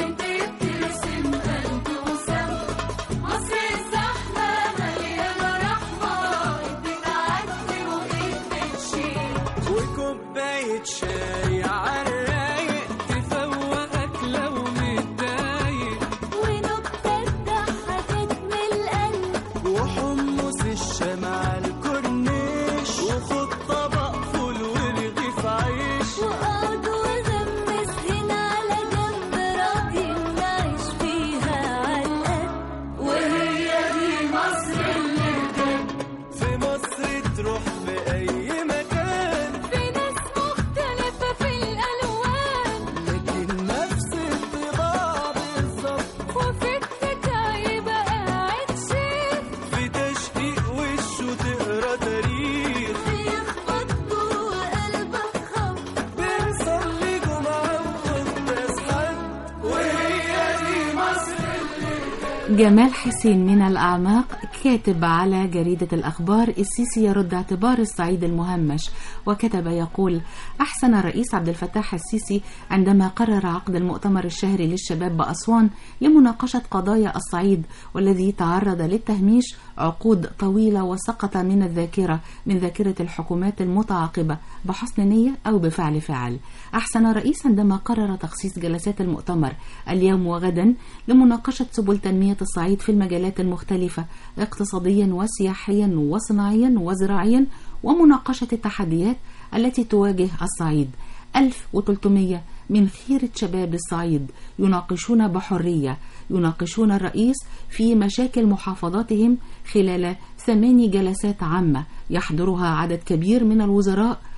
بتبتسم قلب وسم مصر الزحمة مليانة رحمة بتعدي وإيد بتشيل وكوباية شاي عالرايق تفوقك لو متضايق ونكتة ضحكت من القلب وحمص الشمع على الكورنيش وخد طبق فول ورغيف عيش وقعد وغمس هنا على جنب راضي نعيش فيها عالقد وهي دي مصر اللي بجد في مصر تروح في أي مكان في ناس مختلفة في الألوان لكن نفس الطباع بالظبط وفي التكعي بقى قاعد شيف في تشقيق وشه تقرا تاريخ بيخبط جوه قلبك خبط بنصلي جمعة وقداس حد وهي دي مصر جمال حسين من الأعماق كاتب على جريدة الأخبار السيسي يرد اعتبار الصعيد المهمش وكتب يقول أحسن الرئيس عبد الفتاح السيسي عندما قرر عقد المؤتمر الشهري للشباب بأسوان لمناقشة قضايا الصعيد والذي تعرض للتهميش عقود طويلة وسقط من الذاكرة من ذاكرة الحكومات المتعاقبة بحسن نية أو بفعل فعل أحسن الرئيس عندما قرر تخصيص جلسات المؤتمر اليوم وغدا لمناقشة سبل تنمية الصعيد في المجالات المختلفة اقتصاديا وسياحيا وصناعيا وزراعيا ومناقشة التحديات التي تواجه الصعيد 1300 من خيرة شباب الصعيد يناقشون بحرية يناقشون الرئيس في مشاكل محافظاتهم خلال ثماني جلسات عامة يحضرها عدد كبير من الوزراء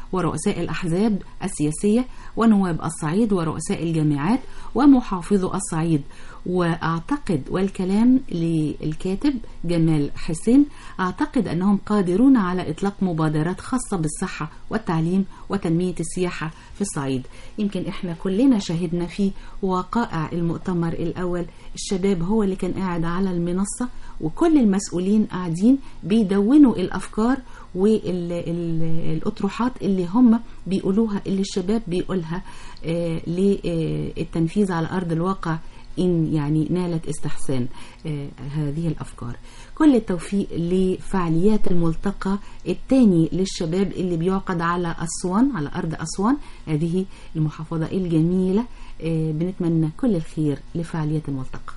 ورؤساء الأحزاب السياسية ونواب الصعيد ورؤساء الجامعات ومحافظو الصعيد وأعتقد والكلام للكاتب جمال حسين أعتقد أنهم قادرون على إطلاق مبادرات خاصة بالصحة والتعليم وتنمية السياحة في الصعيد يمكن إحنا كلنا شهدنا في وقائع المؤتمر الأول الشباب هو اللي كان قاعد على المنصة وكل المسؤولين قاعدين بيدونوا الأفكار والأطروحات اللي هم بيقولوها اللي الشباب بيقولها آه، للتنفيذ على أرض الواقع إن يعني نالت استحسان آه، هذه الأفكار كل التوفيق لفعاليات الملتقى الثاني للشباب اللي بيعقد على أسوان على أرض أسوان هذه المحافظة الجميلة آه، بنتمنى كل الخير لفعاليات الملتقى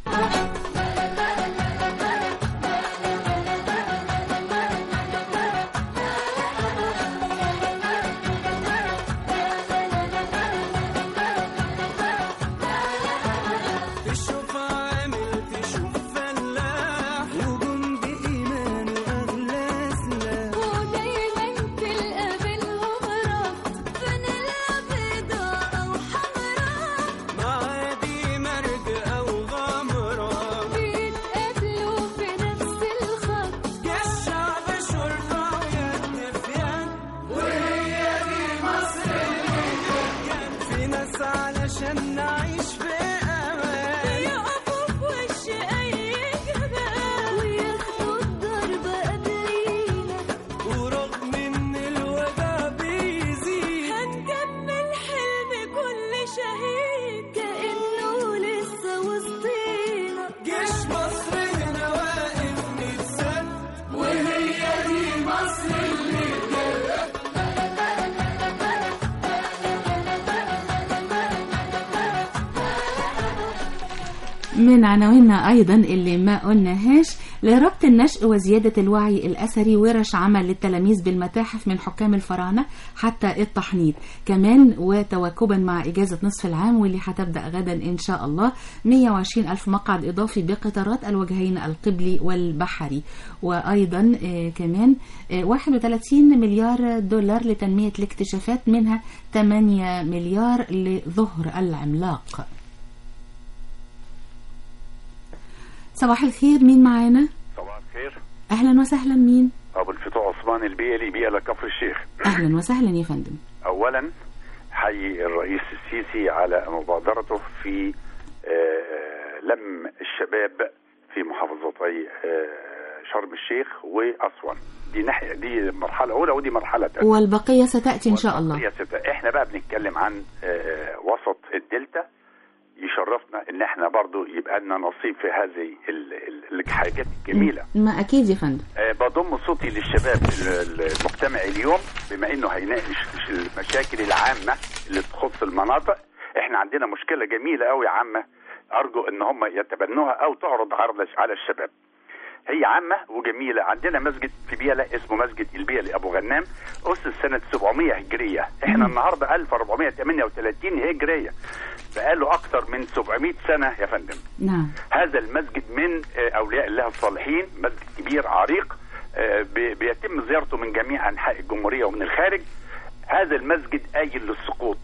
تشوف عامل تشوف فلاح وجندي إيمان وأغلى سلاح ودايما تلقى بينهم ربط فانيلا بيضا أو حمراء معادي مرج أو غمرة بيتقابلوا في نفس الخط يا الشعب شرطة ويد في يد وهي دي مصر اللي كان في ناس علشان نعيش في أمان يقفوا في وش أي جبال وياخدوا الضربة قبلينا ورغم إن الوجع بيزيد هنكمل حلم كل شهيد كأنه لسه وسطينا جيش مصر هنا واقف متسد وهي دي مصر اللي من عناويننا أيضا اللي ما قلناهاش لربط النشء وزيادة الوعي الأثري ورش عمل للتلاميذ بالمتاحف من حكام الفراعنة حتى التحنيط كمان وتواكبا مع إجازة نصف العام واللي هتبدأ غدا إن شاء الله 120 ألف مقعد إضافي بقطارات الوجهين القبلي والبحري وأيضا آه، كمان آه، 31 مليار دولار لتنمية الاكتشافات منها 8 مليار لظهر العملاق صباح الخير مين معانا صباح الخير اهلا وسهلا مين ابو الفتوح عثمان البيلي بيئة كفر الشيخ اهلا وسهلا يا فندم اولا حيي الرئيس السيسي على مبادرته في آه، لم الشباب في محافظتي آه، شرم الشيخ واسوان دي ناحيه دي مرحله اولى ودي مرحله ثانيه والبقية ستأتي إن شاء الله يا ستة احنا بقى بنتكلم عن آه، وسط الدلتا يشرفنا ان احنا برضو يبقى لنا نصيب في هذه ال- ال- الحاجات الجميله ما أكيد يا فندم آه، بضم صوتي للشباب ال- المجتمع اليوم بما انه هيناقش المشاكل العامه اللي تخص المناطق احنا عندنا مشكله جميله قوي عامه ارجو ان هم يتبنوها او تعرض عرض على الشباب هي عامة وجميلة عندنا مسجد في بيلة اسمه مسجد البيلي أبو غنام أسس سنة 700 هجرية احنا النهاردة 1438 هجرية بقاله أكثر من 700 سنة يا فندم نعم هذا المسجد من آه، أولياء الله الصالحين مسجد كبير عريق آه، بي- بيتم زيارته من جميع أنحاء الجمهورية ومن الخارج هذا المسجد آيل للسقوط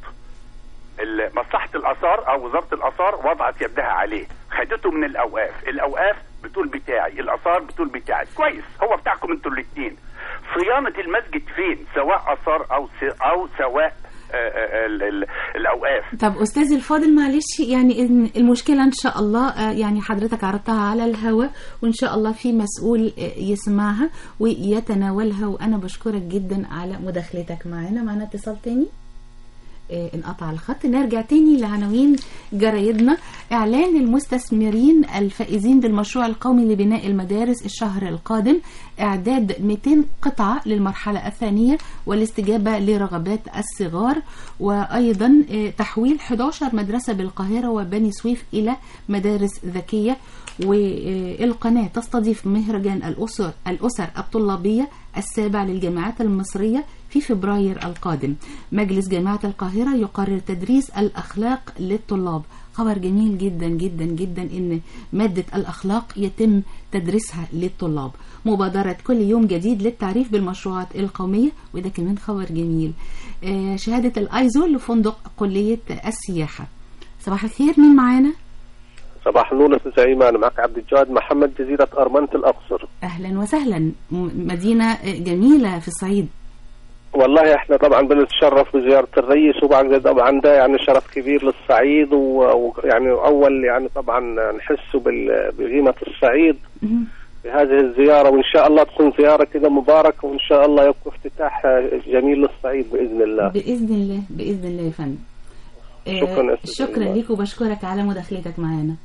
ال- مصلحة الآثار أو وزارة الآثار وضعت يدها عليه خدته من الأوقاف الأوقاف بتقول بتاعي الآثار بتقول بتاعي كويس هو بتاعكم انتوا الاثنين صيانة المسجد فين سواء آثار أو س- أو سواء آه، آه، ال- ال- الأوقاف طب أستاذي الفاضل معلش يعني إن المشكلة إن شاء الله آه، يعني حضرتك عرضتها على الهواء وإن شاء الله في مسؤول آه، يسمعها ويتناولها وأنا بشكرك جدا على مداخلتك معنا معنا اتصال تاني آه، انقطع الخط نرجع تاني لعناوين جرايدنا إعلان المستثمرين الفائزين بالمشروع القومي لبناء المدارس الشهر القادم إعداد 200 قطعة للمرحلة الثانية والاستجابة لرغبات الصغار وأيضا آه، تحويل 11 مدرسة بالقاهرة وبني سويف إلى مدارس ذكية والقناة تستضيف مهرجان الأسر, الأسر الطلابية السابع للجامعات المصرية في فبراير القادم مجلس جامعة القاهرة يقرر تدريس الأخلاق للطلاب خبر جميل جدا جدا جدا ان مادة الأخلاق يتم تدريسها للطلاب مبادرة كل يوم جديد للتعريف بالمشروعات القومية وده كمان خبر جميل آه، شهادة الأيزو لفندق كلية السياحة صباح الخير مين معانا؟ صباح النور استاذ ايمان معك عبد الجواد محمد جزيره ارمنه الاقصر أهلا وسهلا م- مدينة جميلة في الصعيد والله احنا طبعا بنتشرف بزياره الرئيس وبعد طبعا ده يعني شرف كبير للصعيد و- ويعني اول يعني طبعا نحس بال- بقيمه الصعيد بهذه الزياره وان شاء الله تكون زياره كده مباركه وان شاء الله يكون افتتاح جميل للصعيد باذن الله بإذن الله بإذن الله يا فندم آه، شكراً يا أستاذ شكرا إيمان. ليك وبشكرك على مداخلتك معانا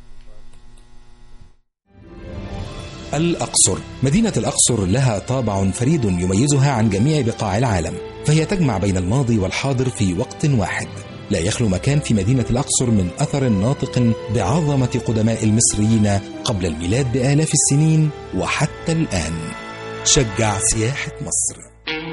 الأقصر مدينة الأقصر لها طابع فريد يميزها عن جميع بقاع العالم فهي تجمع بين الماضي والحاضر في وقت واحد لا يخلو مكان في مدينة الأقصر من أثر ناطق بعظمة قدماء المصريين قبل الميلاد بآلاف السنين وحتى الآن شجع سياحة مصر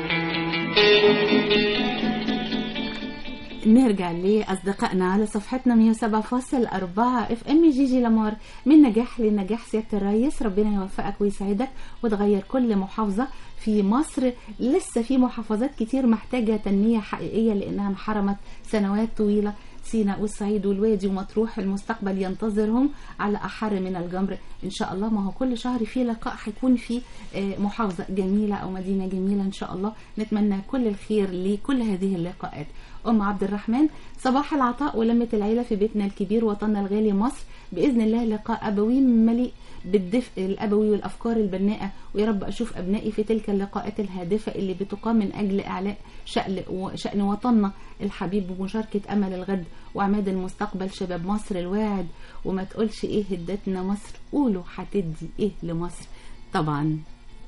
نرجع لأصدقائنا على صفحتنا 107.4 اف ام جيجي لامار من نجاح لنجاح سيادة الرئيس ربنا يوفقك ويسعدك وتغير كل محافظة في مصر لسه في محافظات كتير محتاجة تنمية حقيقية لأنها انحرمت سنوات طويلة سيناء والصعيد والوادي ومطروح المستقبل ينتظرهم على أحر من الجمر إن شاء الله ما هو كل شهر في لقاء هيكون في آه، محافظة جميلة أو مدينة جميلة إن شاء الله نتمنى كل الخير لكل هذه اللقاءات أم عبد الرحمن صباح العطاء ولمة العيلة في بيتنا الكبير وطننا الغالي مصر بإذن الله لقاء أبوي مليء بالدفء الأبوي والأفكار البناءة ويا رب أشوف أبنائي في تلك اللقاءات الهادفة اللي بتقام من أجل إعلاء شأن شأن وطننا الحبيب بمشاركة أمل الغد وعماد المستقبل شباب مصر الواعد وما تقولش إيه هدتنا مصر قولوا هتدي إيه لمصر طبعا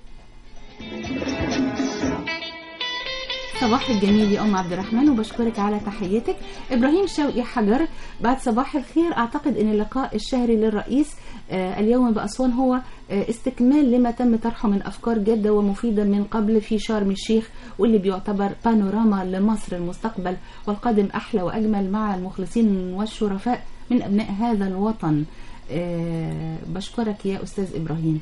صباح الجميل يا ام عبد الرحمن وبشكرك على تحيتك ابراهيم شوقي حجر بعد صباح الخير اعتقد ان اللقاء الشهري للرئيس آه، اليوم باسوان هو آه، استكمال لما تم طرحه من افكار جاده ومفيده من قبل في شرم الشيخ واللي بيعتبر بانوراما لمصر المستقبل والقادم احلى واجمل مع المخلصين والشرفاء من ابناء هذا الوطن آه، بشكرك يا استاذ ابراهيم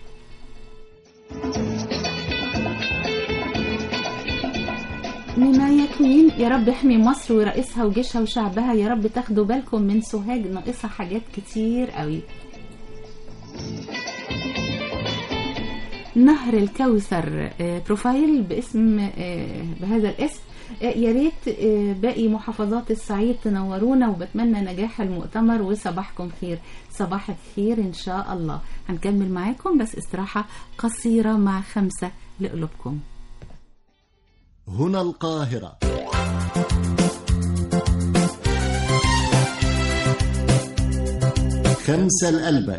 مما يكمين يا رب احمي مصر ورئيسها وجيشها وشعبها يا رب تاخدوا بالكم من سوهاج ناقصها حاجات كتير قوي نهر الكوثر آه، بروفايل باسم آه، بهذا الاسم آه، يا ريت آه، باقي محافظات الصعيد تنورونا وبتمنى نجاح المؤتمر وصباحكم خير صباح الخير ان شاء الله هنكمل معاكم بس استراحة قصيرة مع خمسة لقلوبكم هنا القاهرة خمسة لقلبك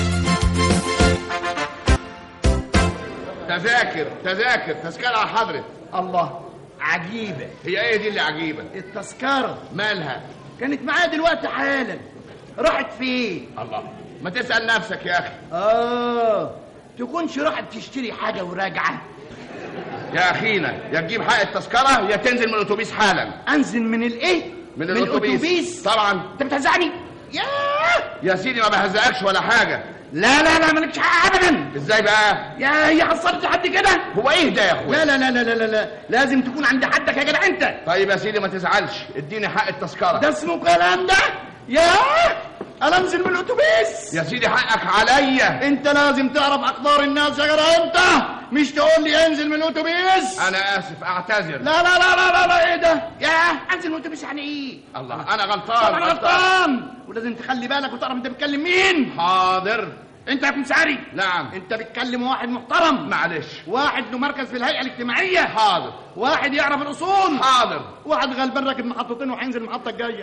تذاكر تذاكر تذكرة على حضرة الله عجيبة هي ايه دي اللي عجيبة التذكرة مالها كانت معايا دلوقتي حالا راحت فين الله ما تسأل نفسك يا اخي اه تكونش راحت تشتري حاجة وراجعة يا اخينا يا تجيب حق التذكرة يا تنزل من الاتوبيس حالا انزل من الايه من الاتوبيس الأتوبيس؟ طبعا انت بتهزقني ياه يا سيدي ما بهزقكش ولا حاجة لا لا لا مالكش حق ابدا ازاي بقى يا هي حصلت لحد كده هو ايه ده يا اخويا لا لا لا لا لا لا لازم تكون عند حدك يا جدع انت طيب يا سيدي ما تزعلش اديني حق التذكرة ده اسمه كلام ده ياه انا انزل من الاتوبيس يا سيدي حقك عليا انت لازم تعرف اخبار الناس يا جدع انت مش تقول لي انزل من الاتوبيس انا اسف اعتذر لا لا لا لا لا, لا ايه ده ياه انزل من الاتوبيس يعني ايه الله انا غلطان طبعا غلطان ولازم تخلي بالك وتعرف انت بتكلم مين حاضر انت يا كمساري نعم انت بتكلم واحد محترم معلش واحد له مركز في الهيئه الاجتماعيه حاضر واحد يعرف الاصول حاضر واحد غلبان راكب محطتين وهينزل المحطه الجايه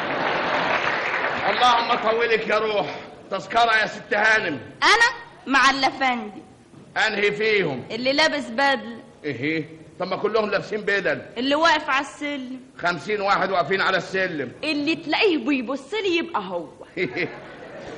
اللهم طولك يا روح تذكرة يا ست هانم انا مع الافندي انهي فيهم اللي لابس بدله ايه طب ما كلهم لابسين بدل اللي واقف على السلم خمسين واحد واقفين على السلم اللي تلاقيه بيبص لي يبقى هو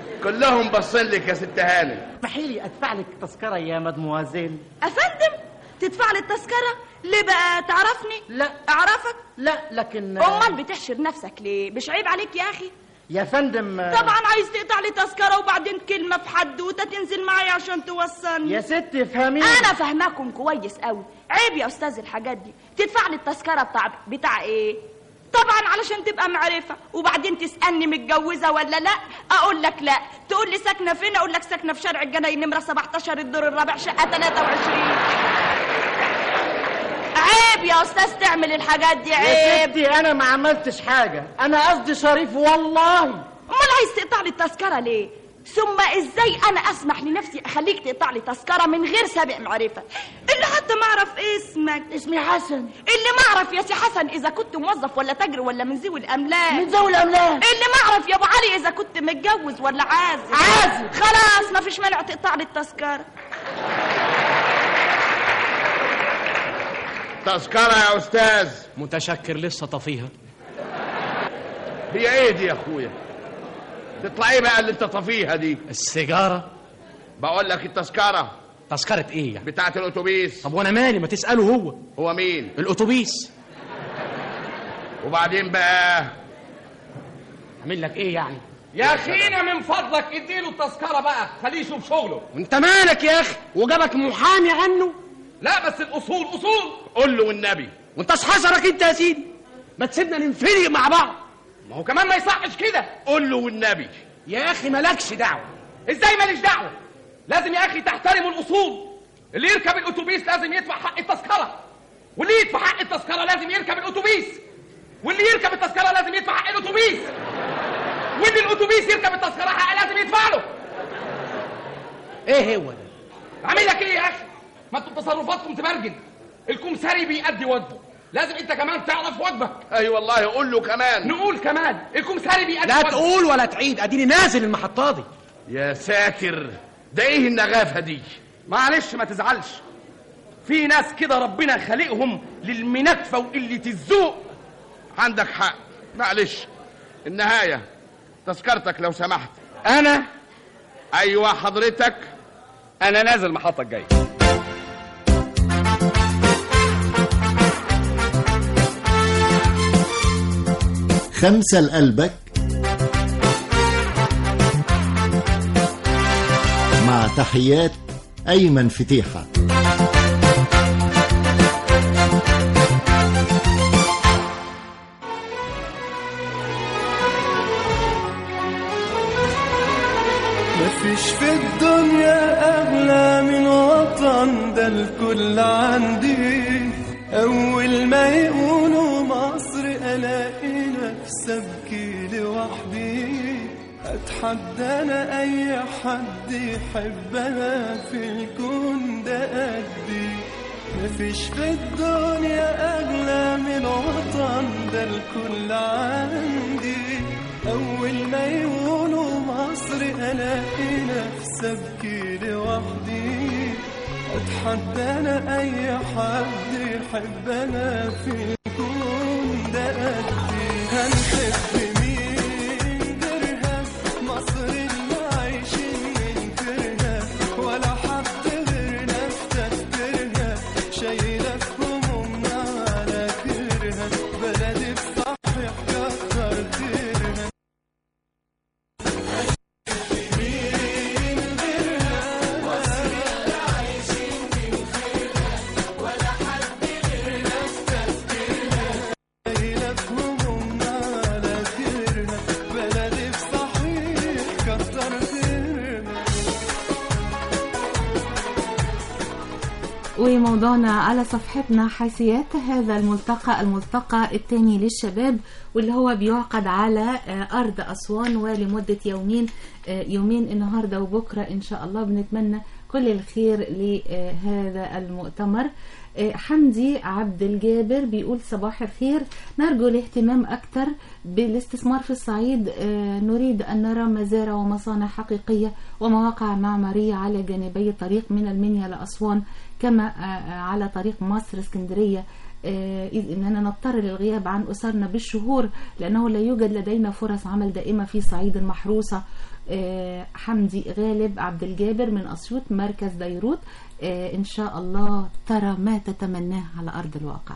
كلهم باصين لك يا ست هانم اسمحي لي ادفع لك تذكره يا مدموازيل افندم تدفع لي التذكره ليه بقى تعرفني لا اعرفك لا لكن امال بتحشر نفسك ليه مش عيب عليك يا اخي يا فندم آه، طبعا عايز تقطع لي تذكره وبعدين كلمه في حدوته تنزل معايا عشان توصلني يا ست افهمي انا فاهماكم كويس قوي عيب يا استاذ الحاجات دي تدفع لي التذكره بتاع بتاع ايه طبعا علشان تبقى معرفه وبعدين تسالني متجوزه ولا لا اقول لك لا تقول لي ساكنه فين اقول لك ساكنه في شارع الجناين نمره 17 الدور الرابع شقه 23 عيب يا استاذ تعمل الحاجات دي يا عيب ستي انا ما عملتش حاجه انا قصدي شريف والله امال عايز تقطع لي التذكره ليه ثم ازاي انا اسمح لنفسي اخليك تقطع لي تذكره من غير سابق معرفه اللي حتى ما اعرف اسمك اسمي حسن اللي ما اعرف يا سي حسن اذا كنت موظف ولا تاجر ولا من ذوي الاملاك من ذوي الاملاك اللي ما اعرف يا ابو علي اذا كنت متجوز ولا عازب عازب. خلاص ما فيش مانع تقطع لي التذكره تذكرة يا أستاذ متشكر لسه طفيها هي إيه دي يا أخويا تطلع إيه بقى اللي أنت طفيها دي السيجارة بقول لك التذكرة تذكرة ايه يعني بتاعة الأتوبيس طب وانا مالي ما تسأله هو هو مين الأتوبيس وبعدين بقى اعمل لك ايه يعني يا اخينا من فضلك اديله التذكره بقى خليه يشوف شغله وانت مالك يا اخي وجابك محامي عنه لا بس الاصول اصول قول له والنبي وانت حذرك انت يا سيدي ما تسيبنا ننفرق مع بعض ما هو كمان ما يصحش كده قول له والنبي يا اخي مالكش دعوه ازاي ماليش دعوه لازم يا اخي تحترموا الاصول اللي يركب الاتوبيس لازم يدفع حق التذكره واللي يدفع حق التذكره لازم يركب الاتوبيس واللي يركب التذكره لازم يدفع حق الاتوبيس واللي الاتوبيس يركب التذكره حق لازم يدفع له ايه هو ده عامل لك ايه يا اخي ما انتوا تصرفاتكم تبرجل الكمساري بيأدي واجبه لازم انت كمان تعرف واجبك اي أيوة والله قول له كمان نقول كمان الكمساري بيأدي لا واجبه تقول ولا تعيد اديني نازل المحطة دي يا ساتر ده ايه النغافة دي معلش ما تزعلش في ناس كده ربنا خالقهم للمنكفة وقلة الذوق عندك حق معلش النهاية تذكرتك لو سمحت انا ايوه حضرتك انا نازل المحطة الجاية خمسة لقلبك مع تحيات أيمن فتيحة مفيش في الدنيا أغلى من وطن ده الكل عندي أول ما يقولوا مصر ألاقي نفسي أبكي لوحدي أتحدى أنا أي حد يحبها في الكون ده قدي مفيش في الدنيا أغلى من وطن ده الكل عندي أول ما يقولوا مصر ألاقي نفسي أبكي لوحدي أتحدى أنا أي حد يحبنا في الكون ده قدي هنحب مين غيرها مصر اللي عايشين ننكرها ولا حد غيرنا افتكرها شايلة في همومنا على كرها بلدي بصحيح كتر خيرها شايلة في همومنا على كرها بلدي بصحيح كتر خيرها وموضوعنا على صفحتنا حيثيات هذا الملتقى الملتقى الثاني للشباب واللي هو بيعقد على آه، أرض أسوان ولمدة يومين آه، يومين النهاردة وبكرة إن شاء الله بنتمنى كل الخير لهذا المؤتمر آه، حمدي عبد الجابر بيقول صباح الخير نرجو الاهتمام أكثر بالاستثمار في الصعيد آه، نريد أن نرى مزارع ومصانع حقيقية ومواقع معمارية على جانبي الطريق من المنيا لأسوان كما آه، آه، على طريق مصر اسكندرية آه، إذ أننا نضطر للغياب عن أسرنا بالشهور لأنه لا يوجد لدينا فرص عمل دائمة في صعيد المحروسة آه، حمدي غالب عبد الجابر من أسيوط مركز ديروت آه، إن شاء الله ترى ما تتمناه على أرض الواقع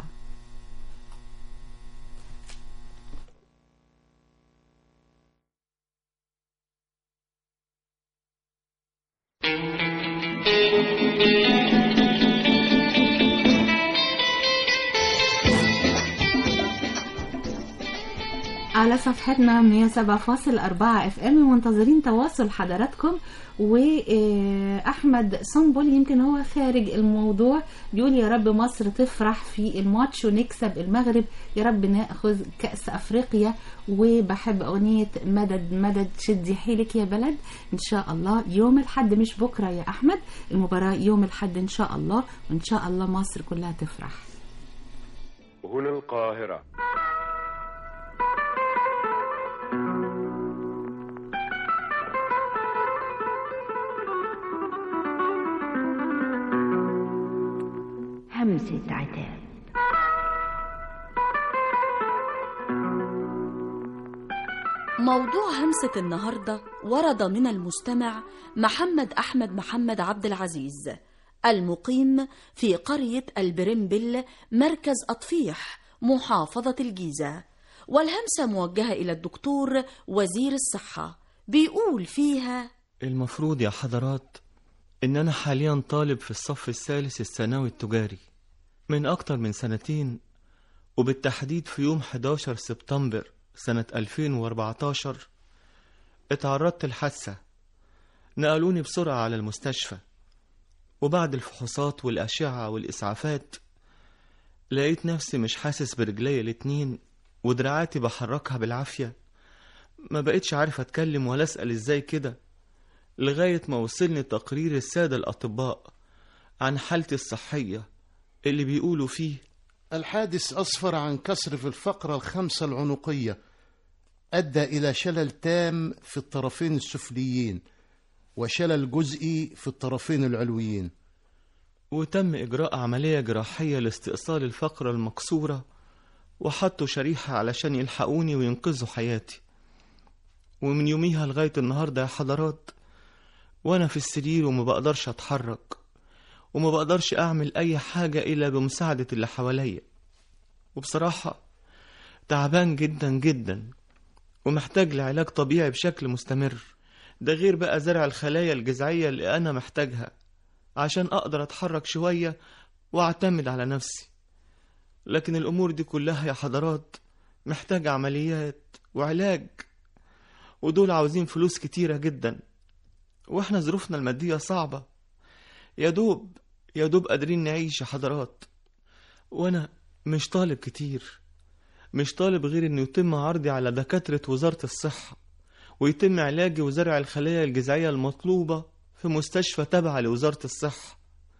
على صفحتنا 107.4 اف ام منتظرين تواصل حضراتكم واحمد سنبل يمكن هو خارج الموضوع بيقول يا رب مصر تفرح في الماتش ونكسب المغرب يا رب ناخذ كاس افريقيا وبحب اغنيه مدد مدد شدي حيلك يا بلد ان شاء الله يوم الحد مش بكره يا احمد المباراه يوم الحد ان شاء الله وان شاء الله مصر كلها تفرح هنا القاهرة همسة عتاب موضوع همسة النهاردة ورد من المستمع محمد أحمد محمد عبد العزيز المقيم في قرية البرمبل مركز أطفيح محافظة الجيزة والهمسة موجهة إلى الدكتور وزير الصحة بيقول فيها المفروض يا حضرات إن أنا حاليا طالب في الصف الثالث الثانوي التجاري من أكتر من سنتين وبالتحديد في يوم 11 سبتمبر سنة 2014 اتعرضت لحادثة نقلوني بسرعة على المستشفى وبعد الفحوصات والأشعة والإسعافات لقيت نفسي مش حاسس برجلي الاتنين ودراعاتي بحركها بالعافية ما بقتش عارف أتكلم ولا أسأل إزاي كده لغاية ما وصلني تقرير السادة الأطباء عن حالتي الصحية اللي بيقولوا فيه الحادث أسفر عن كسر في الفقرة الخمسة العنقية أدى إلى شلل تام في الطرفين السفليين وشلل جزئي في الطرفين العلويين وتم إجراء عملية جراحية لاستئصال الفقرة المكسورة وحطوا شريحة علشان يلحقوني وينقذوا حياتي ومن يوميها لغاية النهاردة يا حضرات وأنا في السرير وما بقدرش أتحرك وما بقدرش أعمل أي حاجة إلا بمساعدة اللي حواليا وبصراحة تعبان جدا جدا ومحتاج لعلاج طبيعي بشكل مستمر ده غير بقى زرع الخلايا الجذعية اللي أنا محتاجها عشان أقدر أتحرك شوية وأعتمد على نفسي لكن الأمور دي كلها يا حضرات محتاجة عمليات وعلاج ودول عاوزين فلوس كتيرة جدا واحنا ظروفنا المادية صعبة يا دوب يا دوب قادرين نعيش يا حضرات وانا مش طالب كتير مش طالب غير انه يتم عرضي على دكاترة وزارة الصحة ويتم علاجي وزرع الخلايا الجذعية المطلوبة في مستشفى تابعة لوزارة الصحة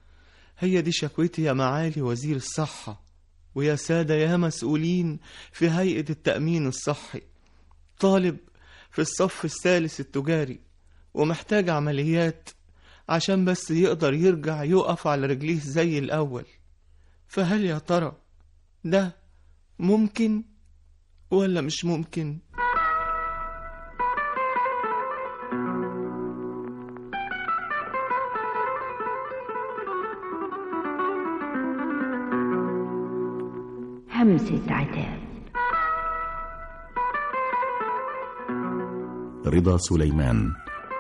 هي دي شكوتي يا معالي وزير الصحة ويا سادة يا مسؤولين في هيئة التأمين الصحي طالب في الصف الثالث التجاري ومحتاج عمليات عشان بس يقدر يرجع يقف على رجليه زي الأول فهل يا ترى ده ممكن ولا مش ممكن؟ همسة عتاب رضا سليمان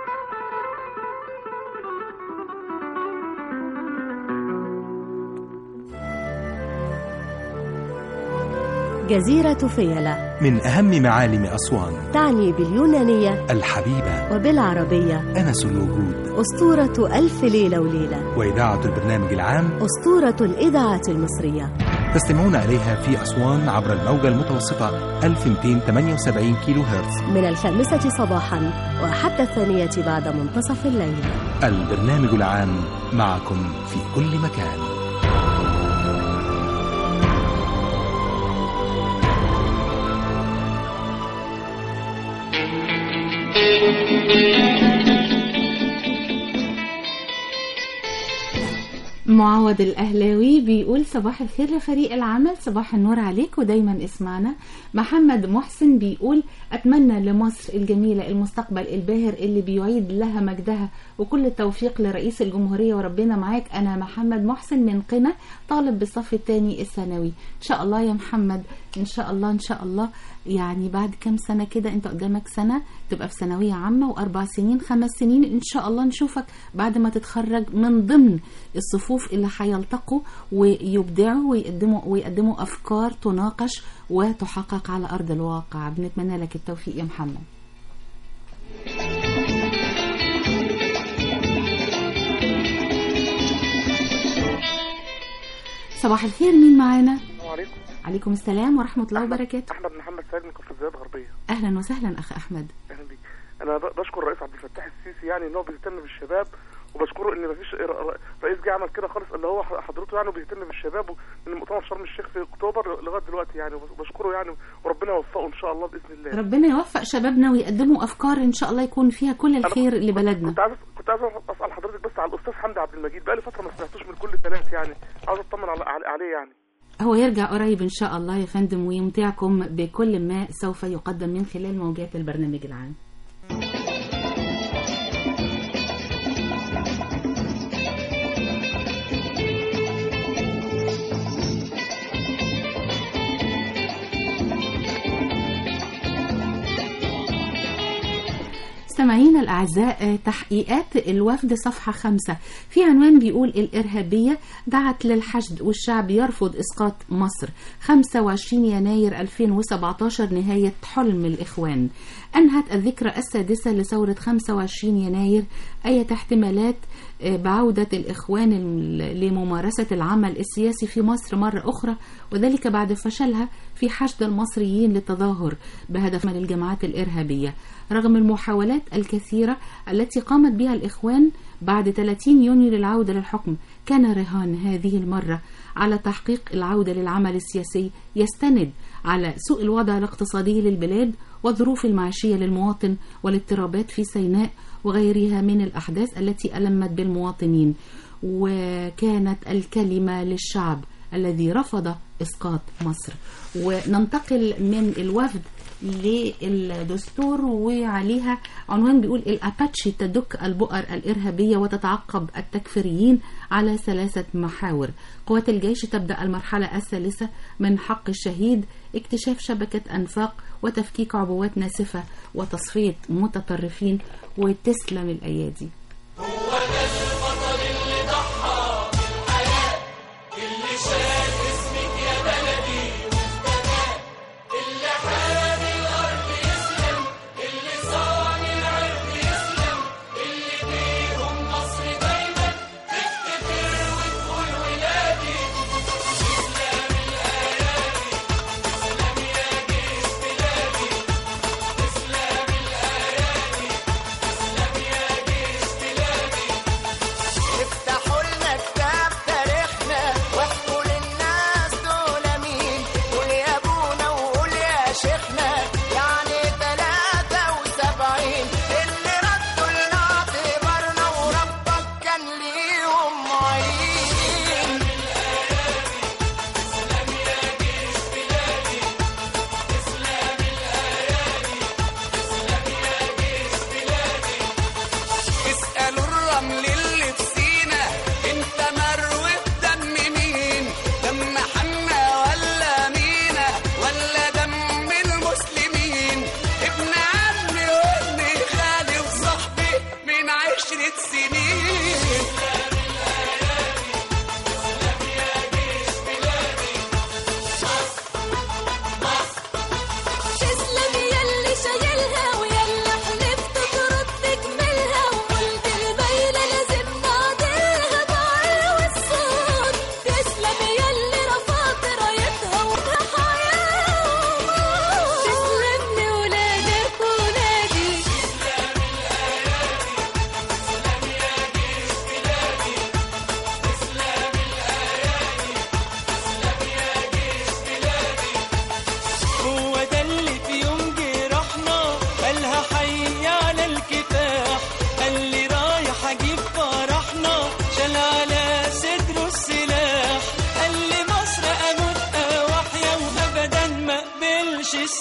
جزيرة فيلة من أهم معالم أسوان تعني باليونانية الحبيبة وبالعربية أنس الوجود أسطورة ألف ليلة وليلة وإذاعة البرنامج العام أسطورة الإذاعة المصرية تستمعون إليها في أسوان عبر الموجة المتوسطة 1278 كيلو هرتز من الخامسة صباحا وحتى الثانية بعد منتصف الليل البرنامج العام معكم في كل مكان معوض الأهلاوي بيقول صباح الخير لفريق العمل صباح النور عليك ودايما اسمعنا محمد محسن بيقول أتمنى لمصر الجميلة المستقبل الباهر اللي بيعيد لها مجدها وكل التوفيق لرئيس الجمهورية وربنا معاك أنا محمد محسن من قنا طالب بالصف الثاني الثانوي إن شاء الله يا محمد إن شاء الله إن شاء الله يعني بعد كام سنة كده أنت قدامك سنة تبقى في ثانوية عامة وأربع سنين خمس سنين إن شاء الله نشوفك بعد ما تتخرج من ضمن الصفوف اللي هيلتقوا ويبدعوا ويقدموا ويقدموا أفكار تناقش وتحقق على أرض الواقع بنتمنى لك التوفيق يا محمد صباح الخير مين معانا السلام عليكم عليكم السلام ورحمة الله وبركاته احمد محمد سعيد من كفر الزيات غربيه أهلا وسهلا أخ أحمد اهلا بيك انا ب- بشكر الرئيس عبد الفتاح السيسي يعني ان هو بيهتم بالشباب وبشكره ان مفيش ر- ر- رئيس جه عمل كده خالص اللي هو ح- حضرته يعني وبيهتم بالشباب من مؤتمر شرم الشيخ في اكتوبر لغايه دلوقتي يعني وبشكره يعني وربنا يوفقه ان شاء الله باذن الله ربنا يوفق شبابنا ويقدموا أفكار إن شاء الله يكون فيها كل الخير لبلدنا كنت عايز كنت عايز اسال حضرتك بس على الاستاذ حمدي عبد المجيد بقالي فتره ما سمعتوش من كل ثلاث يعني عاوز اطمن على على- عليه يعني هو يرجع قريب إن شاء الله يا فندم ويمتعكم بكل ما سوف يقدم من خلال موجات البرنامج العام مستمعينا الأعزاء تحقيقات الوفد صفحة خمسة في عنوان بيقول الإرهابية دعت للحشد والشعب يرفض إسقاط مصر 25 يناير 2017 نهاية حلم الإخوان أنهت الذكرى السادسة لثورة 25 يناير أية احتمالات بعودة الإخوان لممارسة العمل السياسي في مصر مرة أخرى وذلك بعد فشلها في حشد المصريين للتظاهر بهدف من الجماعات الإرهابية رغم المحاولات الكثيرة التي قامت بها الإخوان بعد 30 يونيو للعودة للحكم كان رهان هذه المرة على تحقيق العودة للعمل السياسي يستند على سوء الوضع الاقتصادي للبلاد والظروف المعيشية للمواطن والاضطرابات في سيناء وغيرها من الأحداث التي ألمت بالمواطنين وكانت الكلمة للشعب الذي رفض إسقاط مصر وننتقل من الوفد للدستور وعليها عنوان بيقول الأباتشي تدك البؤر الإرهابية وتتعقب التكفيريين على ثلاثة محاور قوات الجيش تبدأ المرحلة الثالثة من حق الشهيد اكتشاف شبكة أنفاق وتفكيك عبوات ناسفة وتصفية متطرفين وتسلم الأيادي هو ده البطل اللي ضحى بالحياة اللي شال اسمك يا بلدي وافتدى اللي حامي الأرض يسلم اللي صاني العرض يسلم اللي بيهم مصر دايما تفتكر وتقول ولادي تسلم الأيادي تسلم يا جيش بلادي تسلم الأيادي تسلم يا جيش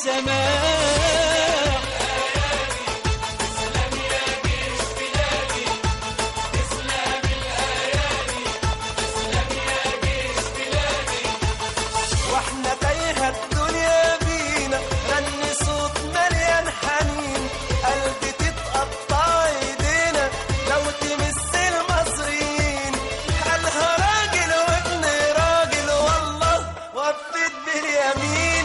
السماء واحنا تايهة الدنيا بينا غني صوت مليان حنين قلبي تتقطع ايدينا لو تمس المصريين قالها راجل وابن راجل والله وفت باليمين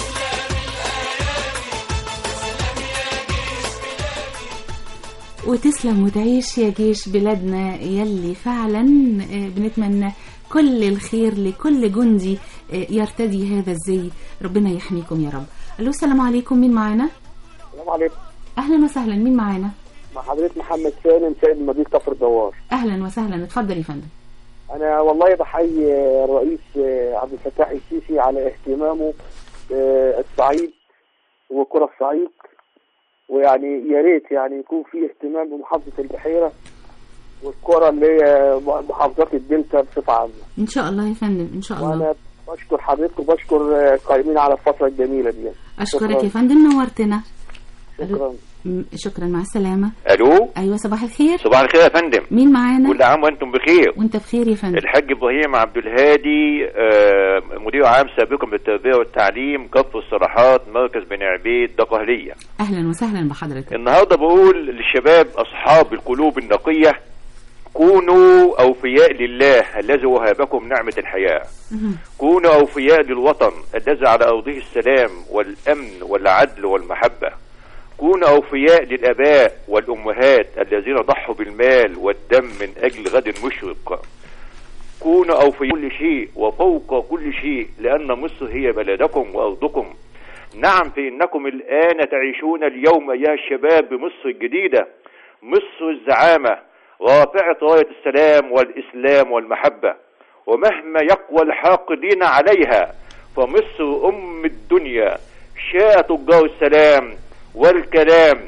وتسلم وتعيش يا جيش بلادنا يلي فعلا آه، بنتمنى كل الخير لكل جندي آه، يرتدي هذا الزي ربنا يحميكم يا رب الو السلام عليكم مين معانا السلام عليكم اهلا وسهلا مين معانا مع حضرتك محمد سالم سيد مدينة كفر الدوار اهلا وسهلا اتفضل يا فندم انا والله بحيي الرئيس عبد الفتاح السيسي على اهتمامه بالصعيد وكرة الصعيد ويعني يا ريت يعني يكون في اهتمام بمحافظة البحيرة والكرة اللي هي محافظات الدلتا بصفة عامة ان شاء الله يا فندم ان شاء الله وانا بشكر حضرتك وبشكر القائمين على الفترة الجميلة دي اشكرك شكراً. يا فندم نورتنا شكرا م- شكرا مع السلامه الو ايوه صباح الخير صباح الخير يا فندم مين معانا كل عام وانتم بخير وانت بخير يا فندم الحاج ابراهيم عبد الهادي آه، مدير عام سابقا بالتربيه والتعليم كف الصلاحات مركز بني عبيد دقهليه اهلا وسهلا بحضرتك النهارده بقول للشباب اصحاب القلوب النقيه كونوا اوفياء لله الذي وهبكم نعمه الحياه كونوا أوفياء للوطن الذي على أرضه السلام والأمن والعدل والمحبة كونوا أوفياء للآباء والأمهات الذين ضحوا بالمال والدم من أجل غد مشرق كونوا أوفياء كل شيء وفوق كل شيء لأن مصر هي بلدكم وأرضكم نعم فإنكم الآن تعيشون اليوم أيها الشباب بمصر الجديدة مصر الزعامة رافعة راية السلام والإسلام والمحبة ومهما يقوى الحاقدين عليها فمصر أم الدنيا شاء تجار السلام والكلام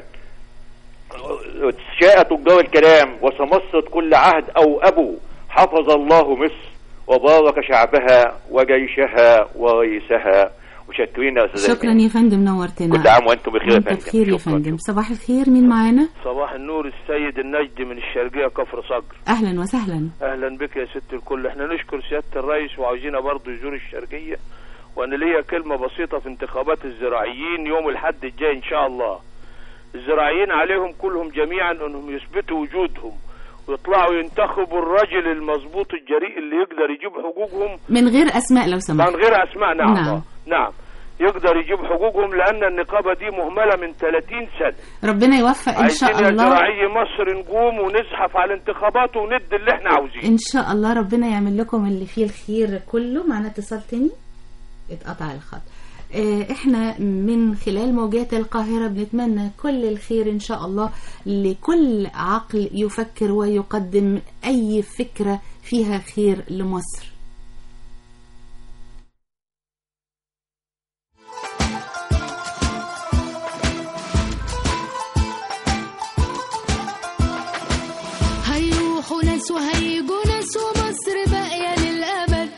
شاء تجار الكلام وسمصت كل عهد أو أبو حفظ الله مصر وبارك شعبها وجيشها ورئيسها وشكرين يا أستاذ شكرا يا فندم نورتنا كل عام وأنتم بخير يا وانت فندم بخير يا فندم صباح الخير مين معانا صباح النور السيد النجد من الشرقية كفر صقر اهلا وسهلا اهلا بك يا ست الكل احنا نشكر سيادة الرئيس وعاوزينه برضه يزور الشرقية وانا ليا كلمة بسيطة في انتخابات الزراعيين يوم الحد الجاي ان شاء الله الزراعيين عليهم كلهم جميعا انهم يثبتوا وجودهم ويطلعوا ينتخبوا الرجل المظبوط الجريء اللي يقدر يجيب حقوقهم من غير اسماء لو سمحت من غير اسماء نعم نعم. نعم, نعم. يقدر يجيب حقوقهم لان النقابة دي مهملة من 30 سنة ربنا يوفق ان عايزين شاء يا الله زراعي مصر نقوم ونزحف على الانتخابات وند اللي احنا عاوزينه ان شاء الله ربنا يعمل لكم اللي فيه الخير كله معنا اتصال تاني اتقطع الخط آه، احنا من خلال موجات القاهرة بنتمنى كل الخير ان شاء الله لكل عقل يفكر ويقدم اي فكرة فيها خير لمصر هيروحوا ناس وهيجوا ناس ومصر باقية للأبد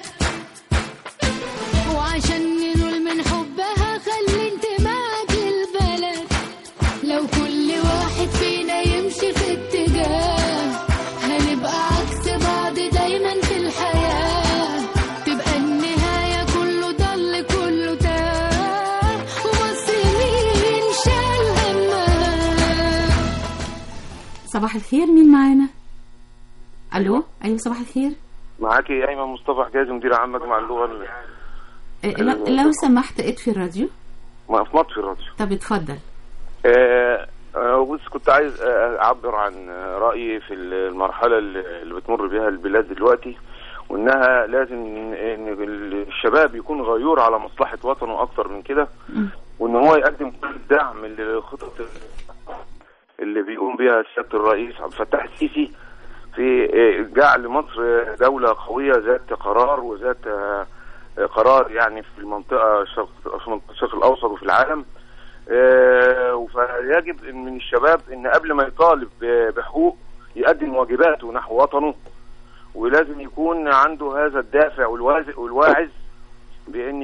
وعشان ننول من حبها خلي انتمائك للبلد لو كل واحد فينا يمشي في اتجاه هنبقى عكس بعض دايما في الحياة تبقى النهاية كله ضل كله تاه ومصر مين شال همها صباح الخير مين معانا الو ايوه صباح الخير معاكي ايمن مصطفى حجازي مدير عام مجمع اللغه ال- آه، لو- لو سمحت اطفي الراديو ما- في مطفي الراديو طب اتفضل آه، آه، بص كنت عايز آه، اعبر عن آه، رايي في المرحله اللي اللي بتمر بها البلاد دلوقتي وانها لازم ان الشباب يكون غيور على مصلحه وطنه اكتر من كده وان هو يقدم كل الدعم للخطط اللي بيقوم بها سياده الرئيس عبد الفتاح السيسي في آه، جعل مصر دولة قوية ذات قرار وذات آه، قرار يعني في المنطقة الشرق الشرق الأوسط وفي العالم آه، فيجب إن من الشباب ان قبل ما يطالب ب- بحقوق يقدم واجباته نحو وطنه ولازم يكون عنده هذا الدافع والواز- والواعز بان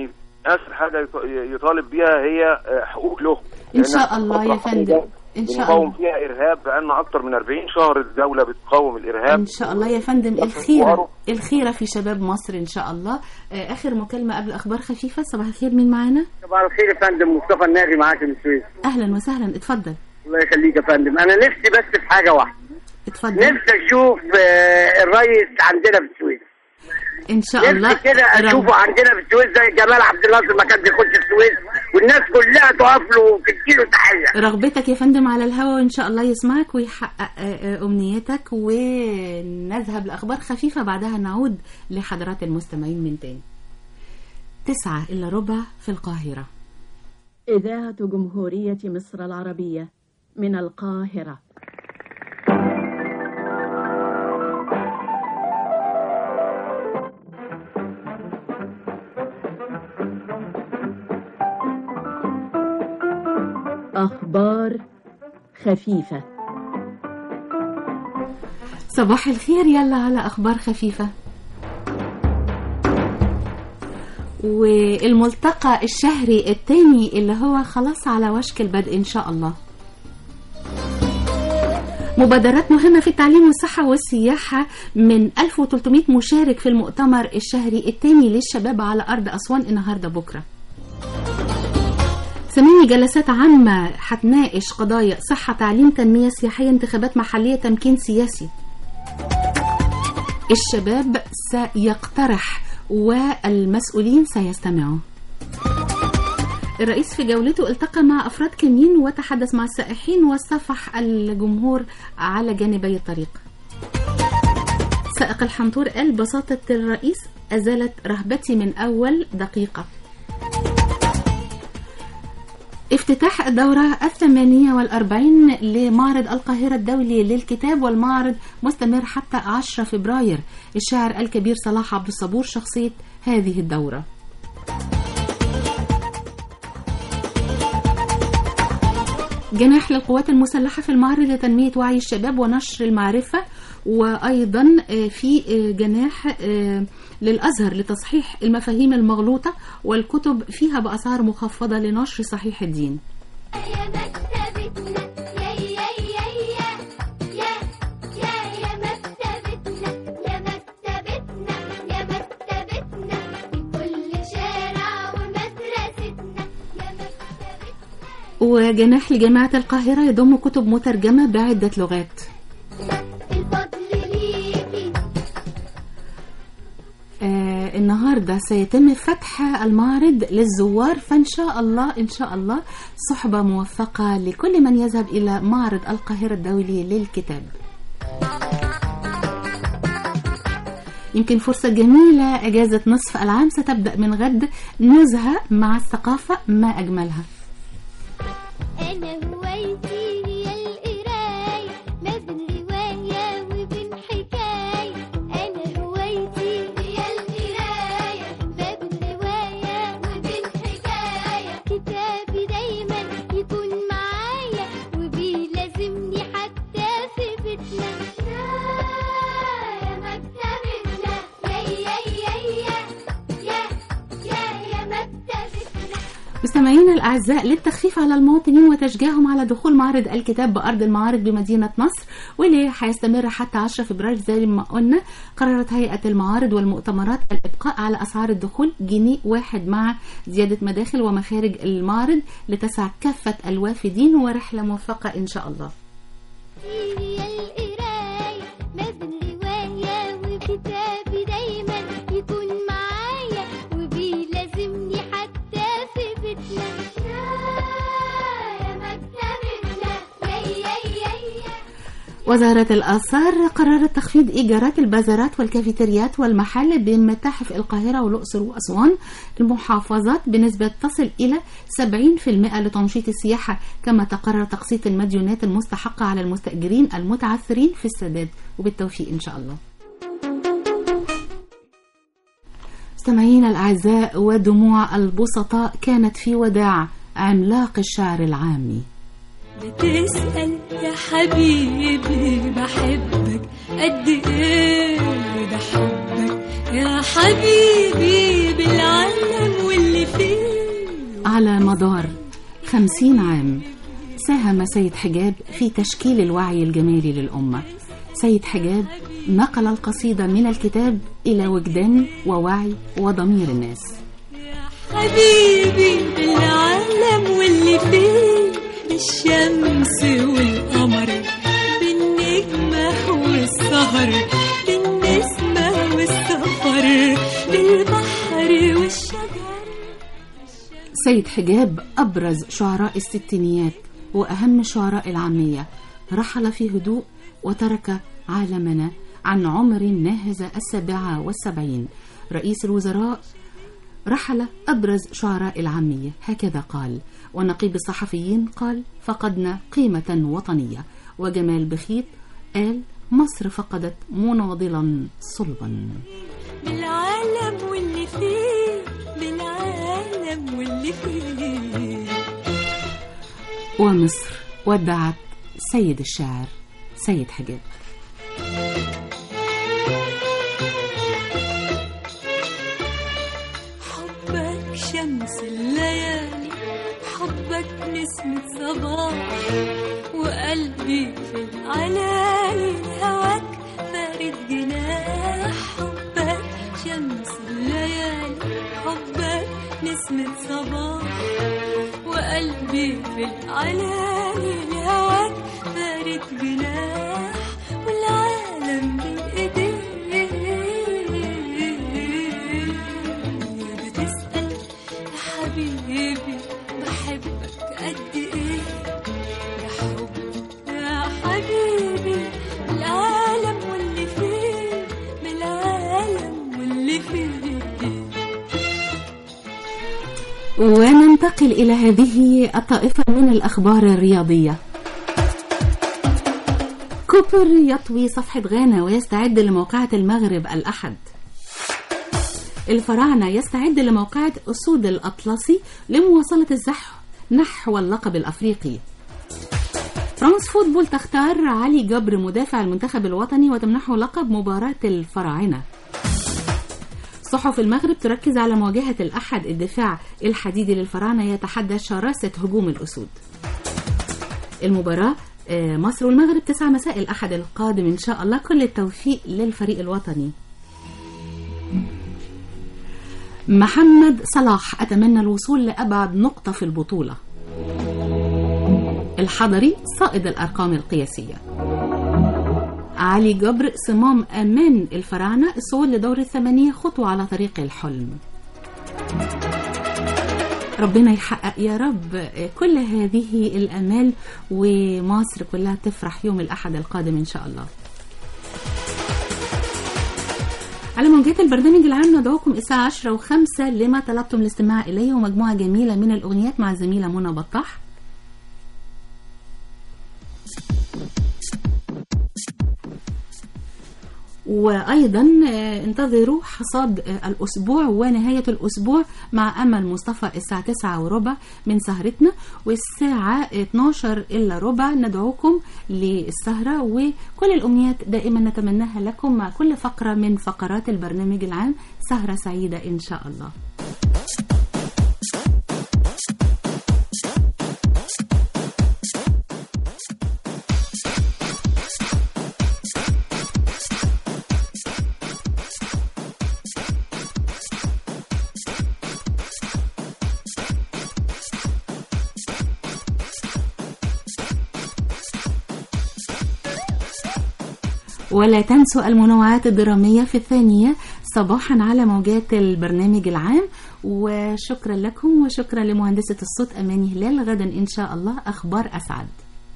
اخر حاجه يط- يطالب بيها هي آه، حقوق له إن شاء لأن الله يا فترة فندم. حقيقة إن شاء بنقاوم الله. فيها ارهاب بقالنا اكتر من 40 شهر الدوله بتقاوم الارهاب ان شاء الله يا فندم الخيره الخيره في شباب مصر ان شاء الله آه، اخر مكالمه قبل اخبار خفيفه صباح الخير مين معانا صباح الخير يا فندم مصطفى الناغي معاك من السويس اهلا وسهلا اتفضل الله يخليك يا فندم انا نفسي بس في حاجه واحده اتفضل نفسي اشوف آه، الريس عندنا في السويس ان شاء الله نفسي كده رب- اشوفه عندنا في السويس زي جمال عبد الناصر ما كان بيخش السويس والناس كلها تقف له وتديله تحيه رغبتك يا فندم على الهوا وان شاء الله يسمعك ويحقق آه، آه، امنيتك ونذهب لاخبار خفيفه بعدها نعود لحضرات المستمعين من تاني تسعة إلا ربع في القاهرة إذاعة جمهورية مصر العربية من القاهرة أخبار خفيفة صباح الخير يلا على أخبار خفيفة والملتقى الشهري الثاني اللي هو خلاص على وشك البدء إن شاء الله مبادرات مهمة في التعليم والصحة والسياحة من 1300 مشارك في المؤتمر الشهري الثاني للشباب على أرض أسوان النهاردة بكرة ثمانية جلسات عامة هتناقش قضايا صحة تعليم تنمية سياحية انتخابات محلية تمكين سياسي الشباب سيقترح والمسؤولين سيستمعوا الرئيس في جولته التقى مع أفراد كمين وتحدث مع السائحين وصفح الجمهور على جانبي الطريق سائق الحنطور قال بساطة الرئيس أزالت رهبتي من أول دقيقة افتتاح الدورة الثمانية والأربعين لمعرض القاهرة الدولي للكتاب والمعرض مستمر حتى 10 فبراير الشاعر الكبير صلاح عبد الصبور شخصية هذه الدورة جناح للقوات المسلحة في المعرض لتنمية وعي الشباب ونشر المعرفة وأيضا آه، في آه، جناح آه، للأزهر لتصحيح المفاهيم المغلوطة والكتب فيها بأسعار مخفضة لنشر صحيح الدين وجناح لجامعة القاهرة يضم كتب مترجمة بعدة لغات آه النهارده سيتم فتح المعرض للزوار فان شاء الله ان شاء الله صحبه موفقه لكل من يذهب الى معرض القاهره الدولي للكتاب. يمكن فرصة جميلة أجازة نصف العام ستبدأ من غد نزهة مع الثقافة ما أجملها أنا هوايتي هي القراية ما بين رواية وبين حكاية أنا هوايتي هي القراية ما بين رواية وبين حكاية كتابي دايما يكون معايا وبيلازمني حتى في بيتنا يا مكتبتنا يا يا يا يا يا يا يا مكتبتنا مستمعينا الأعزاء للتخفيف على المواطنين وتشجيعهم على دخول معرض الكتاب بأرض المعارض بمدينة نصر واللي هيستمر حتى 10 فبراير زي ما قلنا قررت هيئة المعارض والمؤتمرات الإبقاء على أسعار الدخول جنيه واحد مع زيادة مداخل ومخارج المعرض لتسع كافة الوافدين ورحلة موفقة إن شاء الله هي القراية ما بين رواية وكتابي دايما يكون معايا وبيلازمني حتى في بيتنا يا مكتبتنا يا يا يا يا وزارة الآثار قررت تخفيض إيجارات البازارات والكافيتريات والمحال بمتاحف القاهرة والأقصر وأسوان المحافظات بنسبة تصل إلى 70% لتنشيط السياحة كما تقرر تقسيط المديونات المستحقة على المستأجرين المتعثرين في السداد وبالتوفيق إن شاء الله مستمعينا الأعزاء ودموع البسطاء كانت في وداع عملاق الشعر العامي بتسأل يا حبيبي بحبك قد ايه ده حبك يا حبيبي بالعالم واللي فيه على مدار خمسين عام ساهم سيد حجاب في تشكيل الوعي الجمالي للأمة سيد حجاب نقل القصيدة من الكتاب إلى وجدان ووعي وضمير الناس حبيبي بالعالم واللي فيه بالشمس والقمر بالنجمة والسهر بالنسمة والسفر بالبحر والشجر سيد حجاب أبرز شعراء الستينيات وأهم شعراء العامية رحل في هدوء وترك عالمنا عن عمر ناهز السابعة والسبعين رئيس الوزراء رحل أبرز شعراء العامية هكذا قال ونقيب الصحفيين قال فقدنا قيمة وطنية وجمال بخيت قال مصر فقدت مناضلا صلبا بالعالم واللي فيه بالعالم واللي فيه ومصر ودعت سيد الشاعر سيد حجاب حبك شمس الليالي حبك نسمة صباح وقلبي في العلالي هواك فارد جناح حبك شمس الليالي حبك نسمة صباح وقلبي في العلالي هواك فارد جناح والعالم بين ايديك بتسأل يا حبيبي بحبك قد ايه يا حب يا حبيبي العالم واللي فيه بالعالم واللي فيه وننتقل إلى هذه الطائفة من الأخبار الرياضية كوبر يطوي صفحة غانا ويستعد لموقعة المغرب الأحد الفراعنة يستعد لموقعة أسود الأطلسي لمواصلة الزحف نحو اللقب الأفريقي فرانس فوتبول تختار علي جبر مدافع المنتخب الوطني وتمنحه لقب مباراة الفراعنة صحف المغرب تركز على مواجهة الأحد الدفاع الحديدي للفراعنة يتحدى شراسة هجوم الأسود المباراة آه، مصر والمغرب 9 مساء الأحد القادم إن شاء الله كل التوفيق للفريق الوطني محمد صلاح أتمنى الوصول لأبعد نقطة في البطولة الحضري صائد الأرقام القياسية علي جبر صمام أمان الفراعنة الصعود لدور الثمانية خطوة على طريق الحلم ربنا يحقق يا رب كل هذه الأمال ومصر كلها تفرح يوم الأحد القادم إن شاء الله على موجات البرنامج العام ندعوكم الساعة 10 و5 لما طلبتم الاستماع إليه ومجموعة جميلة من الأغنيات مع الزميلة منى بطاح وأيضا آه، انتظروا حصاد آه، الأسبوع ونهاية الأسبوع مع أمل مصطفى الساعة 9 وربع من سهرتنا والساعة 12 إلا ربع ندعوكم للسهرة وكل الأمنيات دائما نتمناها لكم مع كل فقرة من فقرات البرنامج العام سهرة سعيدة إن شاء الله ولا تنسوا المنوعات الدرامية في الثانية صباحا على موجات البرنامج العام وشكرا لكم وشكرا لمهندسة الصوت أماني هلال غدا إن شاء الله أخبار أسعد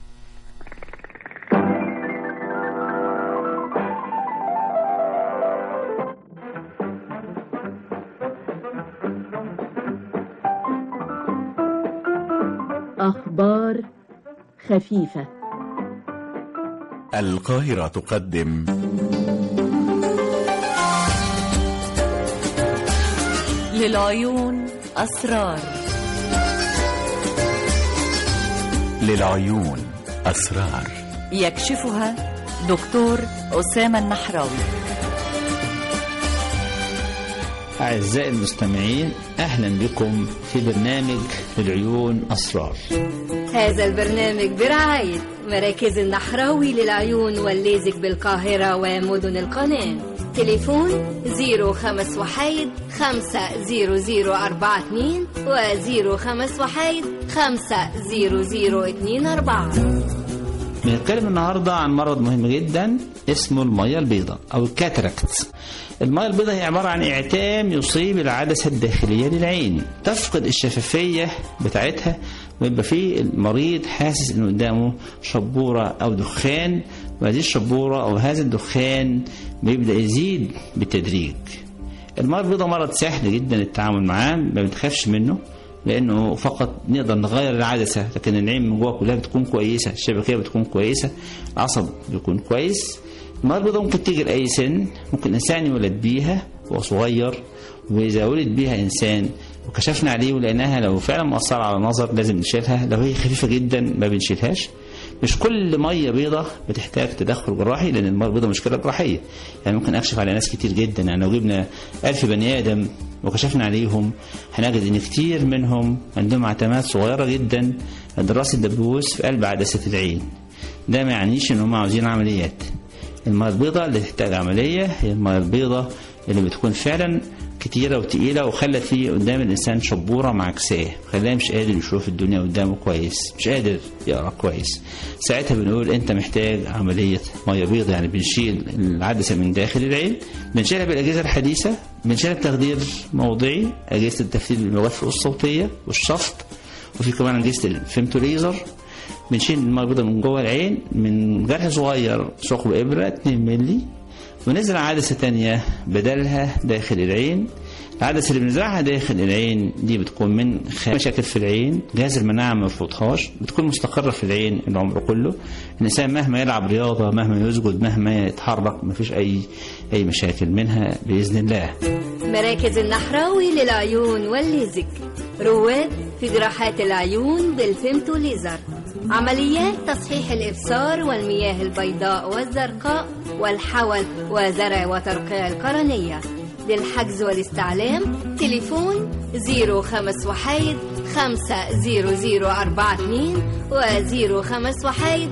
أخبار خفيفة القاهرة تقدم للعيون أسرار للعيون أسرار يكشفها دكتور أسامة النحراوي أعزائي المستمعين أهلا بكم في برنامج للعيون أسرار هذا البرنامج برعاية مراكز النحراوي للعيون والليزك بالقاهرة ومدن القناة تليفون 05 وحايد 50042 و 05 وحايد 50024 بنتكلم النهاردة عن مرض مهم جدا اسمه المية البيضاء أو الكاتراكت المية البيضاء هي عبارة عن إعتام يصيب العدسة الداخلية للعين تفقد الشفافية بتاعتها ويبقى فيه المريض حاسس إنه قدامه شبورة أو دخان وهذه الشبورة أو هذا الدخان بيبدأ يزيد بالتدريج المرض البيضاء مرض سهل جدا التعامل معاه ما بتخافش منه لانه فقط نقدر نغير العدسه لكن العين من جوه كلها بتكون كويسه الشبكيه بتكون كويسه العصب بيكون كويس المرض البيضاء ممكن تيجي لاي سن ممكن انسان يولد بيها وهو صغير واذا ولد بيها انسان وكشفنا عليه ولقيناها لو فعلا مؤثره على النظر لازم نشيلها لو هي خفيفه جدا ما بنشيلهاش مش كل ميه بيضة بتحتاج تدخل جراحي لان الميه البيضاء مشكله جراحيه يعني ممكن اكشف على ناس كتير جدا يعني لو جبنا ألف بني ادم وكشفنا عليهم هنجد ان كتير منهم عندهم عتمات صغيره جدا عند راس الدبوس في قلب عدسه العين ده ما يعنيش ان هم عاوزين عمليات الميه البيضاء اللي تحتاج عمليه هي الميه البيضاء اللي بتكون فعلا كتيرة وتقيلة وخلت فيه قدام الإنسان شبورة معكساه خلاه مش قادر يشوف الدنيا قدامه كويس مش قادر يقرأ كويس ساعتها بنقول أنت محتاج عملية مية بيضة يعني بنشيل العدسة من داخل العين بنشيلها بالأجهزة الحديثة بنشيلها بتخدير موضعي أجهزة التفتيت بالمغفر الصوتية والشفط وفي كمان أجهزة الفيمتوليزر بنشيل المية البيضاء من جوه العين من جرح صغير ثقب إبرة 2 مللي ونزرع عدسة تانية بدلها داخل العين العدسة اللي بنزرعها داخل العين دي بتكون من مشاكل في العين جهاز المناعة ما يرفضهاش بتكون مستقرة في العين العمر كله الإنسان مهما يلعب رياضة مهما يسجد مهما يتحرك ما فيش أي أي مشاكل منها بإذن الله مراكز النحراوي للعيون والليزك رواد في جراحات العيون بالفيمتو ليزر عمليات تصحيح الإبصار والمياه البيضاء والزرقاء والحول وزرع وترقيع القرنية للحجز والاستعلام تليفون 05 وحيد 50042 و 05 وحيد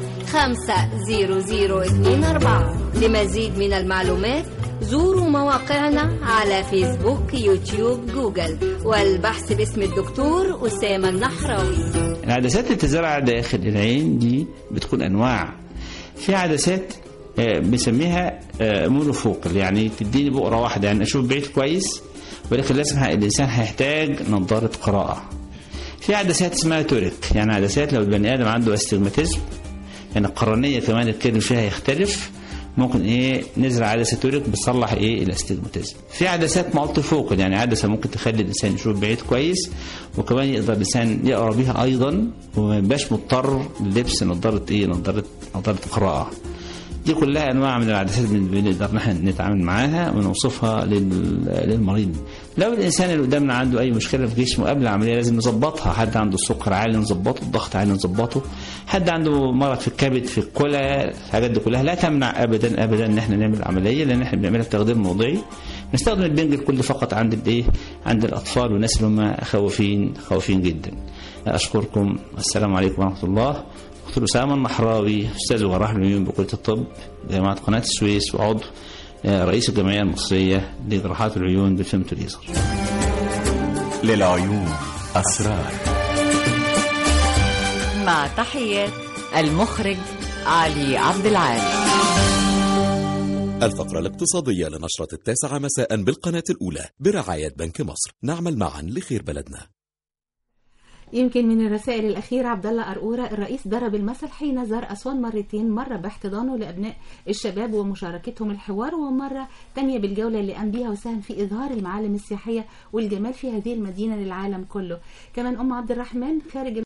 50024 لمزيد من المعلومات زوروا مواقعنا على فيسبوك يوتيوب جوجل والبحث باسم الدكتور أسامة النحراوي العدسات اللي تزرع داخل العين دي بتكون أنواع في عدسات آه، بنسميها آه، مونوفوكال يعني تديني بؤرة واحدة يعني أشوف بعيد كويس ولكن لازم ه- الإنسان هيحتاج نظارة قراءة في عدسات اسمها توريك يعني عدسات لو البني آدم عنده استجماتيزم يعني القرنية كمان الكلم فيها يختلف ممكن ايه نزرع عدسه توريك بتصلح ايه الاستجماتيزم في عدسات مالتي فوكال يعني عدسه ممكن تخلي الانسان يشوف بعيد كويس وكمان يقدر الانسان يقرا بيها ايضا وما يبقاش مضطر للبس نظاره ايه نظاره نظاره قراءه دي كلها انواع من العدسات اللي بنقدر نحن نتعامل معاها ونوصفها لل- للمريض لو الانسان اللي قدامنا عنده اي مشكله في جسمه قبل العمليه لازم نظبطها حد عنده السكر عالي نظبطه الضغط عالي نظبطه حد عنده مرض في الكبد في الكلى الحاجات دي كلها لا تمنع ابدا ابدا ان احنا نعمل عمليه لان احنا بنعملها بتخدير موضعي نستخدم البنج الكلي فقط عند الايه عند الاطفال والناس اللي هم خوافين خوافين جدا اشكركم السلام عليكم ورحمه الله دكتور أسامة النحراوي أستاذ وجراح العيون بكلية الطب جامعة قناة السويس وعضو آه، رئيس الجمعية المصرية لجراحات العيون بالفيمتو ليزر للعيون أسرار مع تحيات المخرج علي عبد العال الفقرة الاقتصادية لنشرة التاسعة مساء بالقناة الأولى برعاية بنك مصر نعمل معا لخير بلدنا يمكن من الرسائل الأخيرة عبد الله أرقورة الرئيس ضرب المثل حين زار أسوان مرتين مرة باحتضانه لأبناء الشباب ومشاركتهم الحوار ومرة تانية بالجولة اللي قام بيها وساهم في إظهار المعالم السياحية والجمال في هذه المدينة للعالم كله كمان أم عبد الرحمن خارج